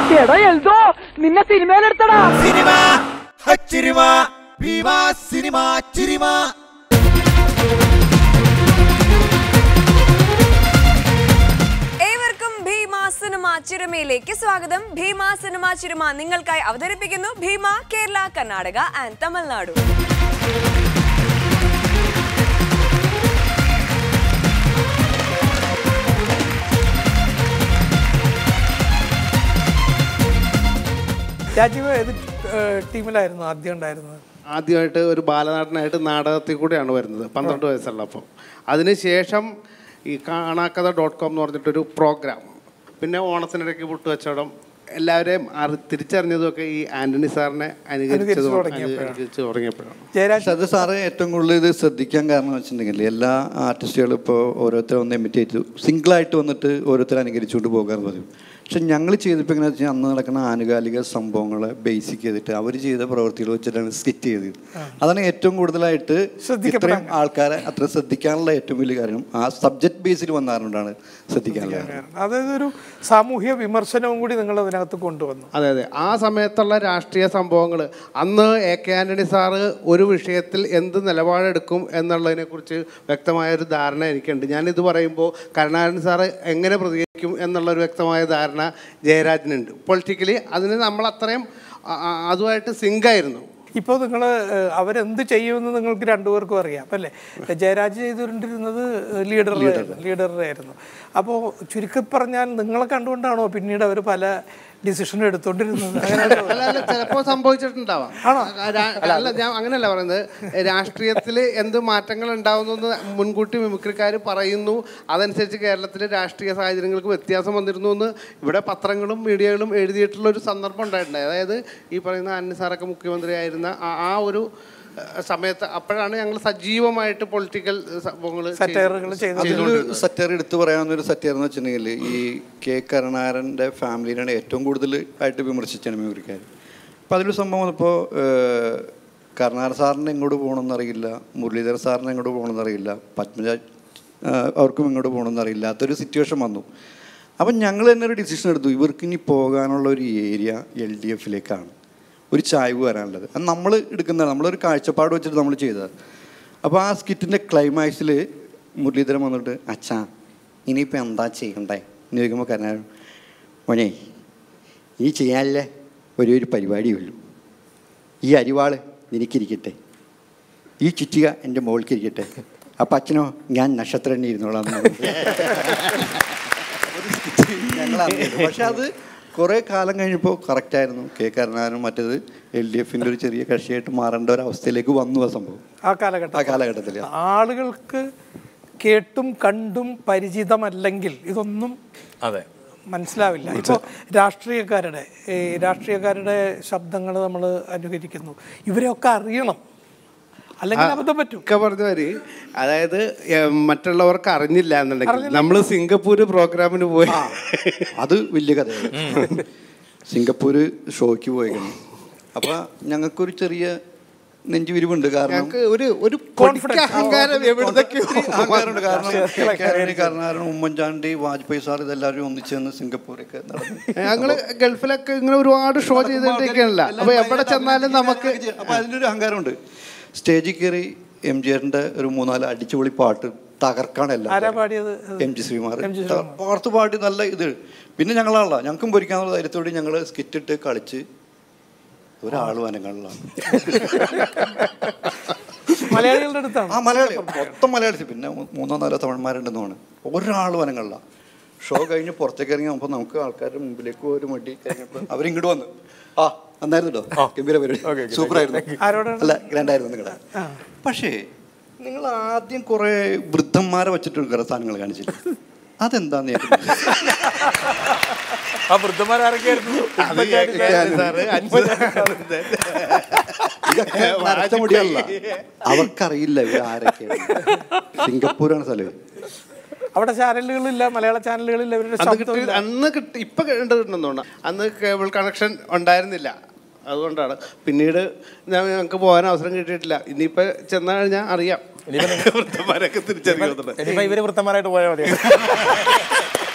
എടാ എൽദോ നിന്നെ സിനിമയിലെടുത്തടാ സിനിമ ഹച്ചിരിമ ഭീമ സിനിമ ചിരിമ ഏവർക്കും ഭീമ സിനിമ ചിരുമയിലേക്ക് സ്വാഗതം ഭീമ സിനിമ ചിരുമ നിങ്ങൾക്കായി അവതരിപ്പിക്കുന്നു ഭീമ കേരള കർണാടക ആൻഡ് തമിഴ്നാടു രാജീവ് ഏത് ഏഹ്, ടീമിലായിരുന്നു ആദ്യം ഉണ്ടായിരുന്നത് ആദ്യമായിട്ട് ഒരു ബാലനാടനായിട്ട് നാടകത്തിൽ കൂടെയാണ് വരുന്നത് പന്ത്രണ്ട് വയസ്സുള്ളപ്പോൾ അതിനുശേഷം ഈ കാണാക്കഥ ഡോട്ട് കോം എന്ന് പറഞ്ഞിട്ടൊരു പ്രോഗ്രാം പിന്നെ ഓണത്തിനിടയ്ക്ക് പുട്ടുവച്ചവടം എല്ലാവരെയും അറി തിരിച്ചറിഞ്ഞതുമൊക്കെ ഈ ആന്റണി സാറിനെ അനുകരിച്ചതും അനുകരിച്ച് തുടങ്ങിയപ്പോഴാണ്. അനുകരിച്ച് തുടങ്ങിയപ്പോഴാണ് ജയരാജ് പക്ഷെ അത് സാറ് ഏറ്റവും കൂടുതൽ ഇത് ശ്രദ്ധിക്കാൻ കാരണം എന്ന് വെച്ചിട്ടുണ്ടെങ്കിൽ എല്ലാ ആർട്ടിസ്റ്റുകളും ഇപ്പോൾ ഓരോരുത്തർ ഒന്ന് ഇമിറ്റേറ്റ് ചെയ്തു സിംഗിളായിട്ട് വന്നിട്ട് ഓരോരുത്തർ അനുകരിച്ചുകൊണ്ട് പോകാറ് പതിവ് പക്ഷെ ഞങ്ങൾ ചെയ്തപ്പോൾ എങ്ങനെയാ വെച്ചാൽ അന്ന് നടക്കുന്ന ആനുകാലിക സംഭവങ്ങളെ ബേസിക് ചെയ്തിട്ട് അവർ ചെയ്ത പ്രവൃത്തികൾ വെച്ചിട്ടാണ് സ്കിറ്റ് ചെയ്തത് അതാണ് ഏറ്റവും കൂടുതലായിട്ട് ശ്രദ്ധിക്കപ്പെടാൻ ഇത്രയും ആൾക്കാരെ അത്ര ശ്രദ്ധിക്കാനുള്ള ഏറ്റവും വലിയ കാര്യം ആ സബ്ജക്ട് ബേസിൽ വന്നാറുകൊണ്ടാണ് ശ്രദ്ധിക്കാനുള്ള കാര്യം അതായത് ഒരു സാമൂഹ്യ വിമർശനവും കൂടി നിങ്ങൾ അതിനകത്ത് കൊണ്ടുവന്നു അതെ അതെ ആ സമയത്തുള്ള രാഷ്ട്രീയ സംഭവങ്ങൾ അന്ന് എ കെ ആന്റണി സാറ് ഒരു വിഷയത്തിൽ എന്ത് നിലപാടെടുക്കും എന്നുള്ളതിനെക്കുറിച്ച് വ്യക്തമായ ഒരു ധാരണ എനിക്കുണ്ട് ഞാനിത് പറയുമ്പോൾ കരുണാകരൻ സാറ് എങ്ങനെ പ്രതികരിക്കും എന്നുള്ളൊരു വ്യക്തമായ ധാരണ ജയരാജനുണ്ട് പൊളിറ്റിക്കലി അതിന് നമ്മൾ അത്രയും ആ, ആ, അതുമായിട്ട് സിങ്കായിരുന്നു ഇപ്പോൾ നിങ്ങൾ അവരെന്ത് ചെയ്യുമെന്ന് നിങ്ങൾക്ക് രണ്ടുപേർക്കും അറിയാം അല്ലേ ജയരാജ് ചെയ്തുകൊണ്ടിരുന്നത് ലീഡറായിരുന്നു ലീഡറായിരുന്നു അപ്പോൾ ചുരുക്കി പറഞ്ഞാൽ നിങ്ങളെ കണ്ടുകൊണ്ടാണോ പിന്നീട് അവർ പല ഡിസിഷനും എടുത്തോണ്ടിരുന്നത് അങ്ങനെ അല്ല അല്ല ചിലപ്പോൾ സംഭവിച്ചിട്ടുണ്ടാവാം രാ- അല്ല ഞാൻ അങ്ങനെയല്ല പറയുന്നത് രാഷ്ട്രീയത്തിൽ എന്ത് മാറ്റങ്ങൾ ഉണ്ടാവുന്നു മുൻകൂട്ടി മിമിക്രിക്കാർ പറയുന്നു അതനുസരിച്ച് കേരളത്തിലെ രാഷ്ട്രീയ സാഹചര്യങ്ങൾക്ക് വ്യത്യാസം വന്നിരുന്നു എന്ന് ഇവിടെ പത്രങ്ങളും മീഡിയകളും എഴുതിയിട്ടുള്ള ഒരു സന്ദർഭം ഉണ്ടായിട്ടുണ്ട് അതായത് ഈ പറയുന്ന അന്യ സാറൊക്കെ മുഖ്യമന്ത്രിയായിരുന്ന ആ- ആ ഒരു ഏഹ്, സമയത്ത് അപ്പോഴാണ് ഞങ്ങൾ സജീവമായിട്ട് പൊളിറ്റിക്കൽ സംഭവങ്ങൾ സറ്റയറുകൾ ചെയ്തു അതിലൊരു സറ്റയർ എടുത്തു പറയാവുന്ന ഒരു സറ്റയർ എന്ന് വെച്ചിട്ടുണ്ടെങ്കിൽ ഈ കെ കരുണാകരൻ്റെ ഫാമിലിനാണ് ഏറ്റവും കൂടുതൽ ആയിട്ട് വിമർശിച്ചാണ് മ്യൂറിക്കാർ അപ്പോൾ അതിലൊരു സംഭവം വന്നപ്പോൾ കരുണാകരൻ സാറിന് എങ്ങോട്ട് പോകണമെന്ന് അറിയില്ല മുരളീധര സാറിന് എങ്ങോട്ട് പോകണമെന്ന് അറിയില്ല പത്മജ ആ, അവർക്കും എങ്ങോട്ട് പോകണമെന്ന് അറിയില്ല അതൊരു സിറ്റുവേഷൻ വന്നു അപ്പം ഞങ്ങൾ തന്നെ ഒരു ഡിസിഷൻ എടുത്തു ഇവർക്ക് ഇനി പോകാനുള്ള ഒരു ഏരിയ എൽ ഡി എഫിലേക്കാണ് ഒരു ചായ്വ് വരാനുള്ളത് അത് നമ്മൾ എടുക്കുന്നതാണ് നമ്മളൊരു കാഴ്ചപ്പാട് വെച്ചിട്ട് നമ്മൾ ചെയ്തത് അപ്പോൾ ആ സ്കിറ്റിൻ്റെ ക്ലൈമാക്സിൽ മുരളീധരൻ വന്നിട്ട് അച്ഛാ ഇനിയിപ്പോൾ എന്താ ചെയ്യണ്ടേ എന്ന് ചോദിക്കുമ്പോൾ കരുണാകരൻ മോനെ ഈ ചെയ്യാനില്ലേ ഒരേ ഒരു പരിപാടിയേ ഉള്ളൂ ഈ അരിവാള് നിനക്കിരിക്കട്ടെ ഈ ചുറ്റിക എൻ്റെ മോൾക്ക് ഇരിക്കട്ടെ അപ്പം അച്ഛനോ ഞാൻ നക്ഷത്രം തന്നെ ഇരുന്നോളാം എന്ന് പറഞ്ഞു. ഒരു skit ഞങ്ങൾ അന്ന് ചെയ്തു. പക്ഷെ അത് കുറേ കാലം കഴിഞ്ഞപ്പോൾ കറക്റ്റായിരുന്നു കെ കരുണാകരനും മറ്റേത് എൽ ഡി എഫിൻ്റെ ഒരു ചെറിയ കക്ഷിയായിട്ട് മാറേണ്ട ഒരു അവസ്ഥയിലേക്ക് വന്നു ആ സംഭവം ആ കാലഘട്ടം ആ കാലഘട്ടത്തിൽ ആളുകൾക്ക് കേട്ടും കണ്ടും പരിചിതമല്ലെങ്കിൽ ഇതൊന്നും അതെ മനസ്സിലാവില്ല ഇപ്പോൾ രാഷ്ട്രീയക്കാരുടെ ഈ രാഷ്ട്രീയക്കാരുടെ ശബ്ദങ്ങൾ നമ്മൾ അനുകരിക്കുന്നു ഇവരെയൊക്കെ അറിയണം അല്ലെങ്കിൽ അബദ്ധം പറ്റും ഒക്കെ പറഞ്ഞ വരി അതായത് ഏഹ്, മറ്റുള്ളവർക്ക് അറിഞ്ഞില്ല എന്നുണ്ടെങ്കിൽ നമ്മൾ സിംഗപ്പൂർ പ്രോഗ്രാമിന് പോയി അത് വലിയ കഥയാണ് സിംഗപ്പൂർ ഷോയ്ക്ക് പോയേക്കണം അപ്പം ഞങ്ങൾക്കൊരു ചെറിയ നെഞ്ചുവിരിവുണ്ട് കാരണം ഞങ്ങൾക്ക് ഒരു ഒരു പൊടിക്ക് അഹങ്കാരം എവിടുന്നൊക്കെയോ അഹങ്കാരമുണ്ട് കാരണം കേരളീയ കാരണവരും ഉമ്മൻചാണ്ടി വാജ്പേയി സാർ ഇതെല്ലാവരും ഒന്നിച്ചെന്ന് സിംഗപ്പൂരൊക്കെ നടന്നു ഞങ്ങള് ഗൾഫിലൊക്കെ ഇങ്ങനെ ഒരുപാട് ഷോ ചെയ്തിട്ടൊക്കെയാണല്ല അപ്പൊ എവിടെ ചെന്നാലും നമുക്ക് അപ്പൊ അതിനൊരു അഹങ്കാരമുണ്ട് സ്റ്റേജിൽ കയറി എം ജി ആറിന്റെ ഒരു മൂന്നാല് അടിച്ചുപൊളി പാട്ട് തകർക്കാണ് ആരാ എല്ലാം പാടിയത് എം ജി ശ്രീമാർ എം ജി പാർത്ത് പാടി നല്ല ഇത് പിന്നെ ഞങ്ങളാണല്ലോ ഞങ്ങൾക്കും പൊരിക്കാന്നുള്ള ധൈര്യത്തോടെ ഞങ്ങൾ സ്കിറ്റ് ഇട്ട് കളിച്ച് ഒരാളും അനങ്ങളിലാണ് മലയാളികളുടെ അടുത്താണ് ആ മലയാളി മൊത്തം മലയാളത്തിൽ പിന്നെ മൂ- മൂന്നോ നാലോ തമിഴന്മാരുണ്ടെന്ന് തോന്നുന്നു ഒരാളും അനങ്ങളില്ല ഷോ കഴിഞ്ഞ് പുറത്തേക്ക് ഇറങ്ങി അപ്പോൾ നമുക്ക് ആൾക്കാരുടെ മുമ്പിലേക്ക് ഒരു മടി കഴിഞ്ഞപ്പോൾ അവരിങ്ങോട്ട് വന്നു ആ നന്നായിരുന്നു കേട്ടോ ഗംഭീര പരിപാടി സൂപ്പർ ആയിരുന്നു ആരോടാണ്? അല്ല ഗ്രാൻഡ് ആയിരുന്നു നിങ്ങളുടെ പക്ഷേ നിങ്ങൾ ആദ്യം കുറെ വൃദ്ധന്മാരെ വെച്ചിട്ട് കുറെ സാധനങ്ങൾ കാണിച്ചില്ല അതെന്താന്ന് ഞാൻ ആ വൃദ്ധന്മാരാരൊക്കെയായിരുന്നു ഇതൊക്കെ നരച്ച മുടിയല്ല അവർക്കറിയില്ല ഇവർ ആരൊക്കെയാണ് സിംഗപ്പൂരാണ് സ്ഥലം അവിടെ ചാനലുകളില്ല മലയാള ചാനലുകളില്ല ഇവരുടെ അന്ന് കിട്ടി ശബ്ദമില്ല അന്ന് കിട്ടി ഇപ്പൊ കിട്ടുന്നുണ്ടെന്ന് തോന്നുന്നു അന്ന് കേബിൾ കണക്ഷൻ ഉണ്ടായിരുന്നില്ല അതുകൊണ്ടാണ് പിന്നീട് ഞാൻ- ഞങ്ങൾക്ക് പോകാൻ അവസരം കിട്ടിയിട്ടില്ല ഇനിയിപ്പോ ചെന്ന് കഴിഞ്ഞാൽ അറിയാം വൃദ്ധന്മാരൊക്കെ തിരിച്ചറിയുന്നുണ്ട് ഇനിയിപ്പോ ഇവര് വൃത്തന്മാരായിട്ട് പോയാൽ മതി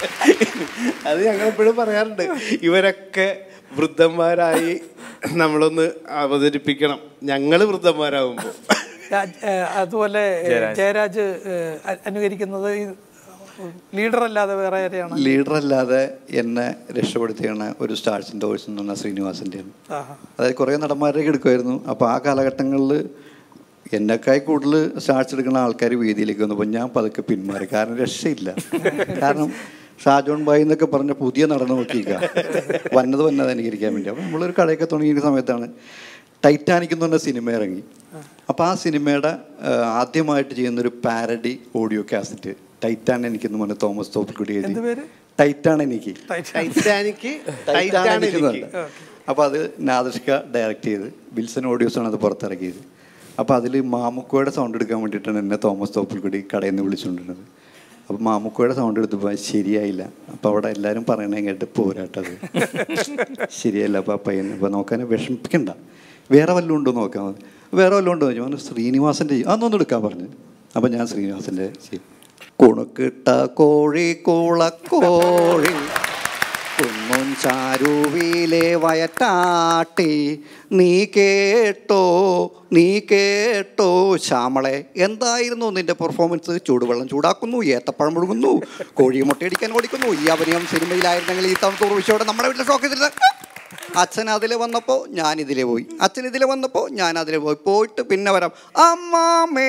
അത് ഞങ്ങൾ എപ്പോഴും പറയാറുണ്ട് ഇവരൊക്കെ വൃദ്ധന്മാരായി നമ്മളൊന്ന് അവതരിപ്പിക്കണം ഞങ്ങൾ വൃദ്ധന്മാരാകുമ്പോൾ രാജ്- ഏഹ് അതുപോലെ ഏഹ് ജയരാജ് ഏഹ് അ- അനുകരിക്കുന്നത് ഈ ലീഡർ അല്ലാതെ വേറെ ആരെയാണ് ലീഡർ അല്ലാതെ എന്നെ രക്ഷപ്പെടുത്തിയാണ് ഒരു സ്റ്റാർസ് ഇൻ ഡോഴ്സ് എന്ന് പറഞ്ഞ ശ്രീനിവാസിൻ്റെയാണ് ആഹാ. അതായത് കുറേ നടന്മാരൊക്കെ എടുക്കുമായിരുന്നു അപ്പോൾ ആ കാലഘട്ടങ്ങളിൽ എന്നെക്കായി കൂടുതൽ സ്റ്റാർസ് എടുക്കുന്ന ആൾക്കാർ വേദിയിലേക്ക് വന്നപ്പോൾ ഞാൻ പതുക്കെ പിന്മാറി കാരണം രക്ഷയില്ല കാരണം ഷാജോൺ ബായി എന്നൊക്കെ പറഞ്ഞ പുതിയ നടനെ നോക്കിയിരിക്കുക വന്നത് വന്നത് അനുകരിക്കാൻ വേണ്ടി അപ്പോൾ നമ്മളൊരു കടയൊക്കെ തുടങ്ങിയ സമയത്താണ് ടൈറ്റാനിക് എന്ന് പറഞ്ഞ സിനിമ ഇറങ്ങി അപ്പോൾ ആ സിനിമയുടെ ആ, ആദ്യമായിട്ട് ചെയ്യുന്നൊരു പാരഡി ഓഡിയോ കാസറ്റ് ടൈറ്റാൻ എനിക്കെന്ന് പറഞ്ഞ തോമസ് തോപ്പിൽക്കുടി എഴുതി പേര്? ടൈറ്റാൻ എനിക്ക് ടൈറ്റാനിക്ക് ടൈറ്റാനിക് എന്ന് ടൈറ്റാനിക്ക് പറഞ്ഞിട്ട്. അപ്പോൾ അത് നാദർഷിക ഡയറക്റ്റ് ചെയ്ത് വിൽസൺ ഓഡിയോസാണ് അത് പുറത്തിറക്കിയത് അപ്പോൾ അതിൽ മാമുക്കോയുടെ സൗണ്ട് എടുക്കാൻ വേണ്ടിയിട്ടാണ് എന്നെ തോമസ് തോപ്പിൽക്കുടി കടയിൽ നിന്ന് വിളിച്ചുകൊണ്ടിരുന്നത് അപ്പോൾ മാമുക്കോയുടെ സൗണ്ട് എടുത്തപ്പോൾ അത് ശരിയായില്ല അപ്പോൾ അവിടെ എല്ലാവരും പറയണേ കേട്ട് പോരാട്ടത് ശരിയല്ല അപ്പോൾ ആ പയ്യൻ അപ്പോൾ നോക്കാൻ വിഷമിപ്പിക്കണ്ട വേറെ വല്ലതും ഉണ്ടോ നോക്കാൻ മതി വേറെ വല്ലതും ഉണ്ടോ ഞാൻ പറഞ്ഞു, ശ്രീനിവാസൻ്റെ ചെയ്യും അതൊന്നും എടുക്കാൻ പറഞ്ഞു അപ്പോൾ ഞാൻ ശ്രീനിവാസൻ്റെ ചെയ്യും കുണുക്കിട്ട കോഴി കുളക്കോഴി കുന്നും ചാരുവിലെ വയറ്റാട്ടി നീ കേട്ടോ നീ കേട്ടോ ശ്യാമളെ എന്തായിരുന്നു നിന്റെ പെർഫോമൻസ് ചൂടുവെള്ളം ചൂടാക്കുന്നു ഏത്തപ്പഴം മുഴുകുന്നു കോഴി മുട്ടയടിക്കാൻ ഓടിക്കുന്നു ഈ അഭിനയം സിനിമയിലായിരുന്നെങ്കിൽ ഈ തവണ ഉറവിച്ചോടെ നമ്മുടെ വീട്ടിൽ ഷോക്ക് ചെയ്തിട്ട് അച്ഛൻ അതിൽ വന്നപ്പോൾ ഞാൻ ഇതിലെ പോയി അച്ഛൻ ഇതിൽ വന്നപ്പോൾ ഞാൻ അതിലെ പോയി പോയിട്ട് പിന്നെ വരാം അമ്മാമേ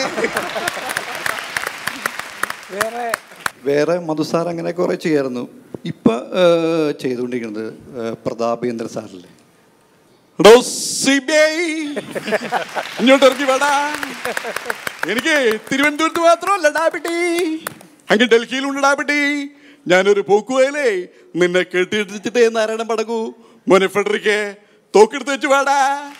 വേറെ വേറെ മധുസാർ അങ്ങനെ കുറേ ചെയ്യായിരുന്നു ഇപ്പം ചെയ്തുകൊണ്ടിരിക്കുന്നത് ഏഹ്, പ്രതാപേന്ദ്ര സാറല്ലേ എടോ CBI, ഇങ്ങോട്ട് ഇറങ്ങി വേടാ എനിക്ക് തിരുവനന്തപുരത്ത് മാത്രമല്ല ഡാബിട്ടി അങ്ങ് ഡൽഹിയിലുണ്ട് ഡാബിട്ടി ഞാനൊരു പോക്കുവയലേ നിന്നെ കെട്ടിയിട്ടിട്ട് നാരായണൻ പടകൂ മോനെ ഫെഡറിക്ക് തോക്കെടുത്ത് വെച്ച് വേടാ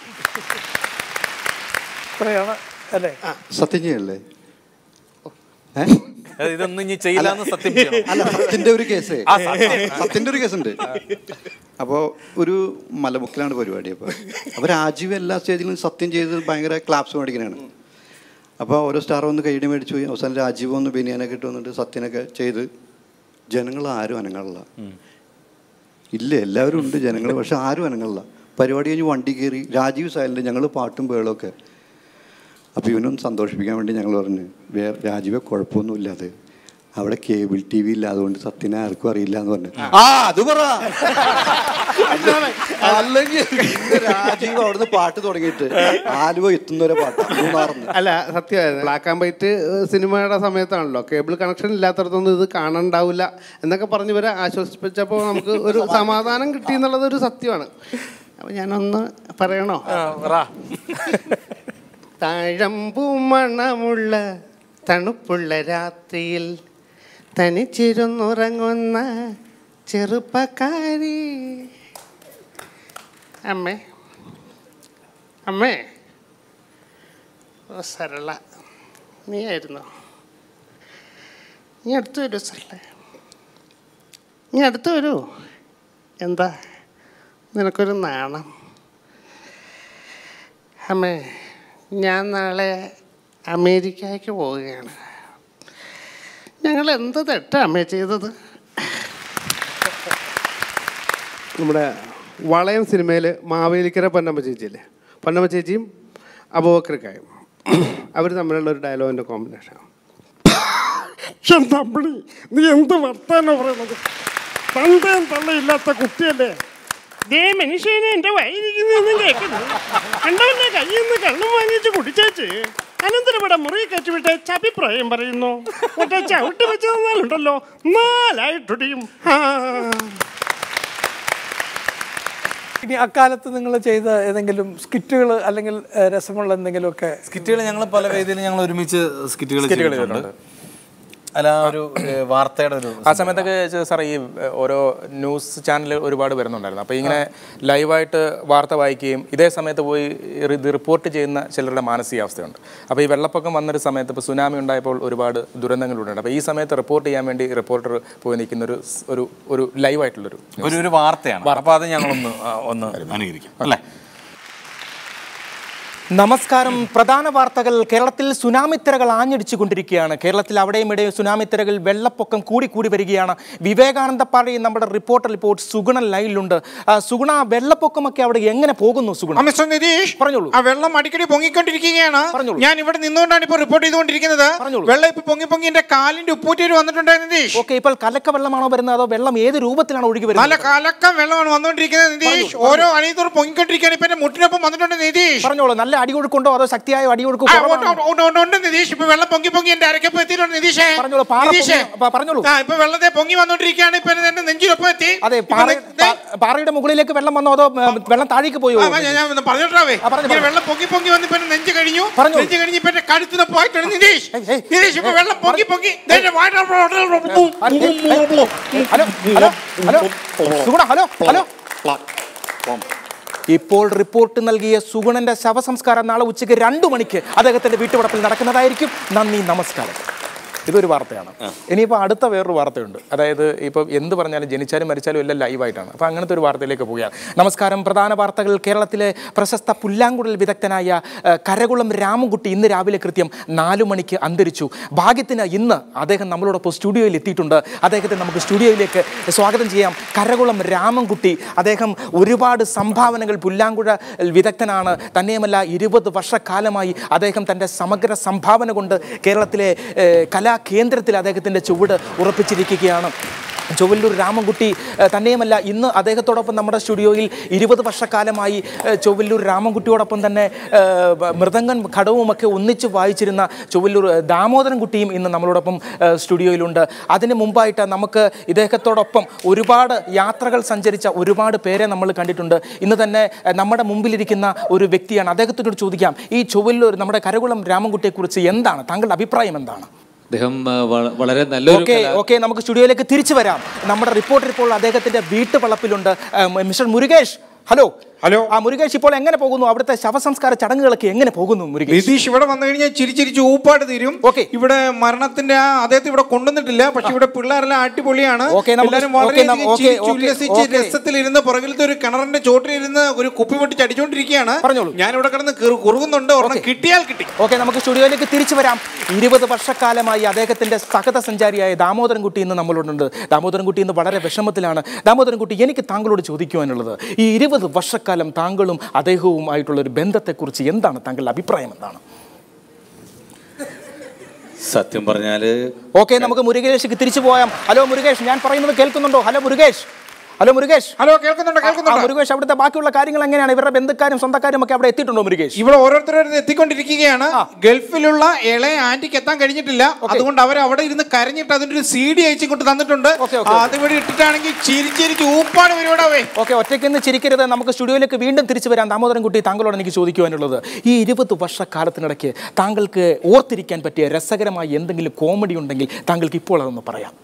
ഇത്രയാണ് അല്ലേ സത്യം ചെയ്യല്ലേ ഏ? ഇതൊന്നും ഇനി ചെയ്യില്ലെന്ന് സത്യം ചെയ്യണം അല്ല സത്യന്റെ ഒരു കേസ് ആ, സത്യം. സത്യന്റെ ഒരു കേസുണ്ട് അപ്പോൾ ഒരു മലമുക്കിലാണ് പരിപാടി അപ്പോൾ അപ്പോൾ രാജീവ് എല്ലാ സ്റ്റേജിലും സത്യം ചെയ്ത് ഭയങ്കര ക്ലാപ്സ് മേടിക്കുന്നതാണ് അപ്പോൾ ഓരോ സ്റ്റാർ വന്ന് കൈയ്യടി മേടിച്ചു പോയി അവസാനം രാജീവ് വന്ന് ബനിയാനൊക്കെ ഇട്ട് വന്നിട്ട് സത്യനൊക്കെ ചെയ്ത് ജനങ്ങൾ ആരും അനങ്ങളില്ല ഇല്ല എല്ലാവരും ഉണ്ട് ജനങ്ങൾ പക്ഷെ ആരും അനങ്ങളില്ല പരിപാടി കഴിഞ്ഞ് വണ്ടി കയറി രാജീവ് സൈലൻ്റ് ഞങ്ങൾ പാട്ടും ബേളൊക്കെ അപ്പോൾ ഇവനൊന്ന് സന്തോഷിപ്പിക്കാൻ വേണ്ടി ഞങ്ങൾ പറഞ്ഞു വേറെ രാജീവെ കുഴപ്പമൊന്നുമില്ല അത് അവിടെ കേബിൾ ടി വി ഇല്ല അതുകൊണ്ട് സത്യനെ ആർക്കും അറിയില്ല എന്ന് പറഞ്ഞു ആ അത് പറ അല്ലെങ്കിൽ ഇന്ന് രാജീവ് അവിടുന്ന് പാട്ട് തുടങ്ങിയിട്ട് ആലുവ എത്തുന്നവരെ പാട്ട് മൂന്നാറിന്ന് അല്ല സത്യമായിരുന്നു ബ്ലാക്ക് ആൻഡ് വൈറ്റ് സിനിമയുടെ സമയത്താണല്ലോ കേബിൾ കണക്ഷൻ ഇല്ലാത്തടത്തൊന്നും ഇത് കാണണ്ടാവില്ല എന്നൊക്കെ പറഞ്ഞ് ഇവരെ ആശ്വസിപ്പിച്ചപ്പോൾ നമുക്ക് ഒരു സമാധാനം കിട്ടി എന്നുള്ളത് ഒരു സത്യമാണ് അപ്പം ഞാനൊന്ന് പറയണോ താഴമ്പൂ മണമുള്ള തണുപ്പുള്ള രാത്രിയിൽ തനിച്ചിരുന്നുറങ്ങുന്ന ചെറുപ്പക്കാരി അമ്മേ അമ്മേ ഓ സരള നീ ആയിരുന്നോ നീ അടുത്ത് വരൂ സരള നീ അടുത്ത് വരൂ എന്താ നിനക്കൊരു നാണം അമ്മേ ഞാൻ നാളെ അമേരിക്കയ്ക്ക് പോവുകയാണ് ഞങ്ങൾ എന്ത് തെറ്റാ അമ്മേ ചെയ്തത് നമ്മുടെ വളയം സിനിമയിൽ മാവേലിക്കര പൊന്നമ്മ ചേച്ചിയില്ലേ പൊന്നമ്മ ചേച്ചിയും അബോക്കർക്കായും അവർ തമ്മിലുള്ള ഒരു ഡയലോഗിൻ്റെ കോമ്പിനേഷൻ തമ്പിളി നീ എന്ത് വർത്താനോ പറയണത് തന്തയും തള്ളയില്ലാത്ത കുട്ടിയല്ലേ ദേ മനുഷ്യനെ എന്റെ വയലിരിക്കുന്നൊന്നും കേൾക്കുന്നു കണ്ടവന്റെ കയ്യിൽ നിന്ന് കള്ളും വാങ്ങിച്ച് കുടിച്ചേച്ച് അനന്തരവിടെ മുറി കയറ്റിവിട്ട് ചപിപ്രായം പറയുന്നു ഒറ്റ ചവിട്ട് വെച്ച് തന്നാലുണ്ടല്ലോ നാലായിട്ടൊടിയും ആ ഇനി അക്കാലത്ത് നിങ്ങൾ ചെയ്ത ഏതെങ്കിലും സ്കിറ്റുകൾ അല്ലെങ്കിൽ ഏഹ്, രസമുള്ള എന്തെങ്കിലുമൊക്കെ സ്കിറ്റുകൾ ഞങ്ങൾ പല വേദിയിൽ ഞങ്ങൾ ഒരുമിച്ച് സ്കിറ്റുകൾ ചെയ്തിട്ടുണ്ട് അല്ല ആ ഒരു ഏഹ്, വാർത്തയുടെ ഒരു ആ സമയത്തൊക്കെ ചെ- സാർ ഈ ഏഹ്, ഓരോ ന്യൂസ് ചാനൽ ഒരുപാട് വരുന്നുണ്ടായിരുന്നു അപ്പോൾ ഇങ്ങനെ ലൈവായിട്ട് വാർത്ത വായിക്കുകയും ഇതേ സമയത്ത് പോയി റി- ഇത് റിപ്പോർട്ട് ചെയ്യുന്ന ചിലരുടെ മാനസികാവസ്ഥയുണ്ട് അപ്പോൾ ഈ വെള്ളപ്പൊക്കം വന്നൊരു സമയത്ത് ഇപ്പോൾ സുനാമി ഉണ്ടായപ്പോൾ ഒരുപാട് ദുരന്തങ്ങളുണ്ട് അപ്പോൾ ഈ സമയത്ത് റിപ്പോർട്ട് ചെയ്യാൻ വേണ്ടി റിപ്പോർട്ടർ പോയി നിൽക്കുന്ന ഒരു സ്- ഒരു ഒരു ലൈവായിട്ടുള്ളൊരു ഒരു ഒരു വാർത്തയാണ് അപ്പോൾ അത് ഞങ്ങളൊന്ന് ആ, ഒന്ന് അനുകരിക്കാം അല്ലേ നമസ്കാരം പ്രധാന വാർത്തകൾ കേരളത്തിൽ സുനാമിത്തിരകൾ ആഞ്ഞടിച്ചു കൊണ്ടിരിക്കുകയാണ് കേരളത്തിൽ അവിടെയും ഇവിടെയും സുനാമിത്തിരകൾ വെള്ളപ്പൊക്കം കൂടി കൂടി വരികയാണ് വിവേകാനന്ദ പാടി നമ്മുടെ റിപ്പോർട്ടർ റിപ്പോർട്ട് സുഗുണ ലൈനിലുണ്ട് ആ, സുഗുണ വെള്ളപ്പൊക്കമൊക്കെ അവിടെ എങ്ങനെ പോകുന്നു സുഗുണ മിസ്റ്റർ നിതീഷ് പറഞ്ഞോളൂ. ആ വെള്ളം അടിക്കടി പൊങ്ങിക്കൊണ്ടിരിക്കുകയാണ് പറഞ്ഞോളൂ. ഞാൻ ഇവിടെ നിന്നുകൊണ്ടാണ് ഇപ്പോൾ റിപ്പോർട്ട് ചെയ്തുകൊണ്ടിരിക്കുന്നത് പറഞ്ഞോളൂ. വെള്ളം ഇപ്പൊ പൊങ്ങി പൊങ്ങി എന്റെ കാലിന്റെ ഉപ്പൂറ്റേര് വന്നിട്ടുണ്ട് നിതീഷ് ഓക്കെ ഇപ്പോൾ കലക്ക വെള്ളമാണോ വരുന്നത് അതോ വെള്ളം ഏത് രൂപത്തിലാണ് ഒഴുകി നല്ല വരുന്നത് കലക്കം വെള്ളമാണ് വന്നുകൊണ്ടിരിക്കുന്നത് നിതീഷ് ഓരോ അണിയത്തോട് പൊങ്ങിക്കൊണ്ടിരിക്കുകയാണ് ഇപ്പൊ എന്റെ മുട്ടിനൊപ്പം വന്നിട്ടുണ്ട് നിതീഷ് പറഞ്ഞോളൂ നല്ല അടിയൊഴുക്കുണ്ടോ അതോ ശക്തിയായ അടിയൊഴുക്ക് ആ, കുറവാണോ? ഉണ്ട്, ഉണ്ട്, ഉണ്ട്, ഉണ്ട് നിതീഷ് ഇപ്പൊ വെള്ളം പൊങ്ങി പൊങ്ങി എന്റെ അരക്കപ്പം എത്തിയിട്ടുണ്ട് നിതീഷേ പറഞ്ഞോളൂ, പാറ നിതീഷേ പൊങ്ങി- പ- പറഞ്ഞോളൂ. ആ ഇപ്പൊ വെള്ളത്തെ പൊങ്ങി വന്നോണ്ടിരിക്കുകയാണ് ഇപ്പൊ എന്റെ നെഞ്ചിലൊപ്പം എത്തി അതെ ഇപ്പൊ പാറ ദേ- ദേ- പാ- പാറയുടെ മുകളിലേക്ക് വെള്ളം വന്നോ അതോ ഏ, വെള്ളം താഴേക്ക് പോയോ ആ, ഞാൻ- ഞാൻ ഒന്ന് പറഞ്ഞോട്ടാവേ ആ, പറഞ്ഞോ, ഇങ്ങനെ പറഞ്ഞോ. വെള്ളം പൊങ്ങി പൊങ്ങി വന്ന് ഇപ്പൊ എന്റെ നെഞ്ച് കഴിഞ്ഞു പറഞ്ഞോളൂ. നെഞ്ച് കഴിഞ്ഞ് ഇപ്പൊ എന്റെ കഴുത്തിനൊപ്പം ആയിട്ടുണ്ട് നിതീഷ് ഏയ്, ഏയ്. നിതീഷ് ഇപ്പൊ വെള്ളം പൊങ്ങി പൊങ്ങി ദേ എന്റെ വായ- hello hello hello Suguna hello hello ഇപ്പോൾ റിപ്പോർട്ട് നൽകിയ സുഗുണന്റെ ശവസംസ്കാരം നാളെ ഉച്ചയ്ക്ക് രണ്ടു മണിക്ക് അദ്ദേഹത്തിന്റെ വീട്ടുവളപ്പിൽ നടക്കുന്നതായിരിക്കും നന്ദി നമസ്കാരം ഇതൊരു വാർത്തയാണ് ഇനിയിപ്പോൾ അടുത്ത വേറൊരു വാർത്തയുണ്ട് അതായത് ഇപ്പോൾ എന്ത് പറഞ്ഞാലും ജനിച്ചാലും മരിച്ചാലും എല്ലാം ലൈവായിട്ടാണ് അപ്പോൾ അങ്ങനത്തെ ഒരു വാർത്തയിലേക്ക് പോവുകയാണ് നമസ്കാരം പ്രധാന വാർത്തകൾ കേരളത്തിലെ പ്രശസ്ത പുല്ലാങ്കുഴൽ വിദഗ്ധനായ ഏഹ്, കരകുളം രാമൻകുട്ടി ഇന്ന് രാവിലെ കൃത്യം നാലു മണിക്ക് അന്തരിച്ചു ഭാഗ്യത്തിന് ഇന്ന് അദ്ദേഹം നമ്മളോടൊപ്പം സ്റ്റുഡിയോയിൽ എത്തിയിട്ടുണ്ട് അദ്ദേഹത്തെ നമുക്ക് സ്റ്റുഡിയോയിലേക്ക് സ്വാഗതം ചെയ്യാം കരകുളം രാമൻകുട്ടി അദ്ദേഹം ഒരുപാട് സംഭാവനകൾ പുല്ലാങ്കുഴ വിദഗ്ധനാണ് തന്നെയുമല്ല ഇരുപത് വർഷക്കാലമായി അദ്ദേഹം തൻ്റെ സമഗ്ര സംഭാവന കൊണ്ട് കേരളത്തിലെ ഏഹ്, കലാകേന്ദ്രത്തിൽ അദ്ദേഹത്തിൻ്റെ ചുവട് ഉറപ്പിച്ചിരിക്കുകയാണ് ചൊവ്വല്ലൂർ രാമൻകുട്ടി ഏഹ്, തന്നെയുമല്ല ഇന്ന് അദ്ദേഹത്തോടൊപ്പം നമ്മുടെ സ്റ്റുഡിയോയിൽ ഇരുപത് വർഷക്കാലമായി ഏഹ്, ചൊവ്വല്ലൂർ രാമൻകുട്ടിയോടൊപ്പം തന്നെ ഏഹ്, ബ- മൃദംഗം ഘടവുമൊക്കെ ഒന്നിച്ച് വായിച്ചിരുന്ന ചൊവ്വല്ലൂർ ഏഹ്, ദാമോദരൻ കുട്ടിയും ഇന്ന് നമ്മളോടൊപ്പം ഏഹ്, സ്റ്റുഡിയോയിലുണ്ട് അതിന് മുമ്പായിട്ട് നമുക്ക് ഇദ്ദേഹത്തോടൊപ്പം ഒരുപാട് യാത്രകൾ സഞ്ചരിച്ച ഒരുപാട് പേരെ നമ്മൾ കണ്ടിട്ടുണ്ട് ഇന്ന് തന്നെ ഏഹ്, നമ്മുടെ മുമ്പിലിരിക്കുന്ന ഒരു വ്യക്തിയാണ് അദ്ദേഹത്തിനോട് ചോദിക്കാം ഈ ചൊവ്വല്ലൂർ നമ്മുടെ കരകുളം രാമൻകുട്ടിയെക്കുറിച്ച് എന്താണ് താങ്കളുടെ അഭിപ്രായം എന്താണ് അദ്ദേഹം ആ, വള- വളരെ നല്ലൊരു ഓക്കെ കലാ- ഓക്കെ നമുക്ക് സ്റ്റുഡിയോയിലേക്ക് തിരിച്ചു വരാം നമ്മുടെ റിപ്പോർട്ടർ ഇപ്പോൾ അദ്ദേഹത്തിന്റെ വീട്ടുവളപ്പിലുണ്ട് ഏഹ്, മിസ്റ്റർ മുരുകേഷ് ഹലോ ഹലോ. ആ മുരുകേഷ് ഇപ്പോൾ എങ്ങനെ പോകുന്നു അവിടുത്തെ ശവസംസ്കാര ചടങ്ങുകളൊക്കെ എങ്ങനെ പോകുന്നു മുരുകേഷ് നിതീഷ് ഇവിടെ വന്നു കഴിഞ്ഞാൽ ചിരി ചിരിച്ച് ഊപ്പാട് തീരും Okay. ഇവിടെ മരണത്തിന്റെ ആ അദ്ദേഹത്തെ ഇവിടെ കൊണ്ടുവന്നിട്ടില്ല പക്ഷെ ഇവിടെ പിള്ളേരെല്ലാം അടിപൊളിയാണ് Okay, നമുക്ക് എല്ലാവരും okay, നം- വളരെയധികം okay, ചിരിച്ച് okay, ഉല്ലസിച്ച് okay. രസത്തിലിരുന്ന് പുറകിലത്തെ ഒരു കിണറിന്റെ ചോട്ടിലിരുന്ന് ഒരു കുപ്പി പൊട്ടിച്ച് അടിച്ചുകൊണ്ടിരിക്കുകയാണ് പറഞ്ഞോളൂ. ഞാൻ ഇവിടെ കിടന്ന് കിറു- കുറുകുന്നുണ്ട് ഒരെണ്ണം കിട്ടിയാൽ കിട്ടി ഓക്കെ നമുക്ക് സ്റ്റുഡിയോയിലേക്ക് തിരിച്ചു വരാം ഇരുപത് വർഷക്കാലമായി അദ്ദേഹത്തിന്റെ സഹത സഞ്ചാരിയായ ദാമോദരൻകുട്ടി ഇന്ന് നമ്മളോടുണ്ട് ദാമോദരൻകുട്ടി ഇന്ന് വളരെ വിഷമത്തിലാണ് ദാമോദരൻകുട്ടി എനിക്ക് താങ്കളോട് ചോദിക്കുവാനുള്ളത് ഈ ഇരുപത് വർഷക്കാലം താങ്കളും അദ്ദേഹവുമായിട്ടുള്ള ഒരു ബന്ധത്തെക്കുറിച്ച് എന്താണ് താങ്കളുടെ അഭിപ്രായം എന്താണ് സത്യം പറഞ്ഞാല് ഓക്കെ നമുക്ക് മുരുകേഷിക്ക് തിരിച്ചു പോയാം ഹലോ മുരുകേഷ് ഞാൻ പറയുന്നത് കേൾക്കുന്നുണ്ടോ hello Murukesh hello Murukesh hello കേൾക്കുന്നുണ്ട് ആ, കേൾക്കുന്നുണ്ട് മുരുകേഷ് അവിടുത്തെ ബാക്കിയുള്ള കാര്യങ്ങൾ എങ്ങനെയാണ് ഇവരുടെ ബന്ധുക്കാരും സ്വന്തക്കാരും ഒക്കെ അവിടെ എത്തിയിട്ടുണ്ടോ മുരുകേഷ് ഇവിടെ ഓരോരുത്തരും എത്തിക്കൊണ്ടിരിക്കുകയാണ് ഗൾഫിലുള്ള ഇളയ ആന്റിക്ക് എത്താൻ കഴിഞ്ഞിട്ടില്ല അതുകൊണ്ട് അവർ അവിടെ ഇരുന്ന് കരഞ്ഞിട്ട് അതിന്റെ ഒരു സി ഡി അയച്ചു കൊണ്ട് തന്നിട്ടുണ്ട് Okay, okay, അത് ഇവിടെ ഇട്ടിട്ടാണെങ്കിൽ ചിരിച്ചിരിച്ച് ഊപ്പാട് വരുവാടാവേ ഓക്കെ ഒറ്റയ്ക്ക് നിന്ന് ചിരിക്കരുത് നമുക്ക് സ്റ്റുഡിയോയിലേക്ക് വീണ്ടും തിരിച്ചു വരാം ദാമോദരൻ കുട്ടി താങ്കളോട് എനിക്ക് ചോദിക്കുവാനുള്ളത് ഈ ഇരുപത് വർഷക്കാലത്തിനിടയ്ക്ക് താങ്കൾക്ക് ഓർത്തിരിക്കാൻ പറ്റിയ രസകരമായ എന്തെങ്കിലും കോമഡി ഉണ്ടെങ്കിൽ താങ്കൾക്ക് ഇപ്പോൾ അതൊന്ന് പറയാം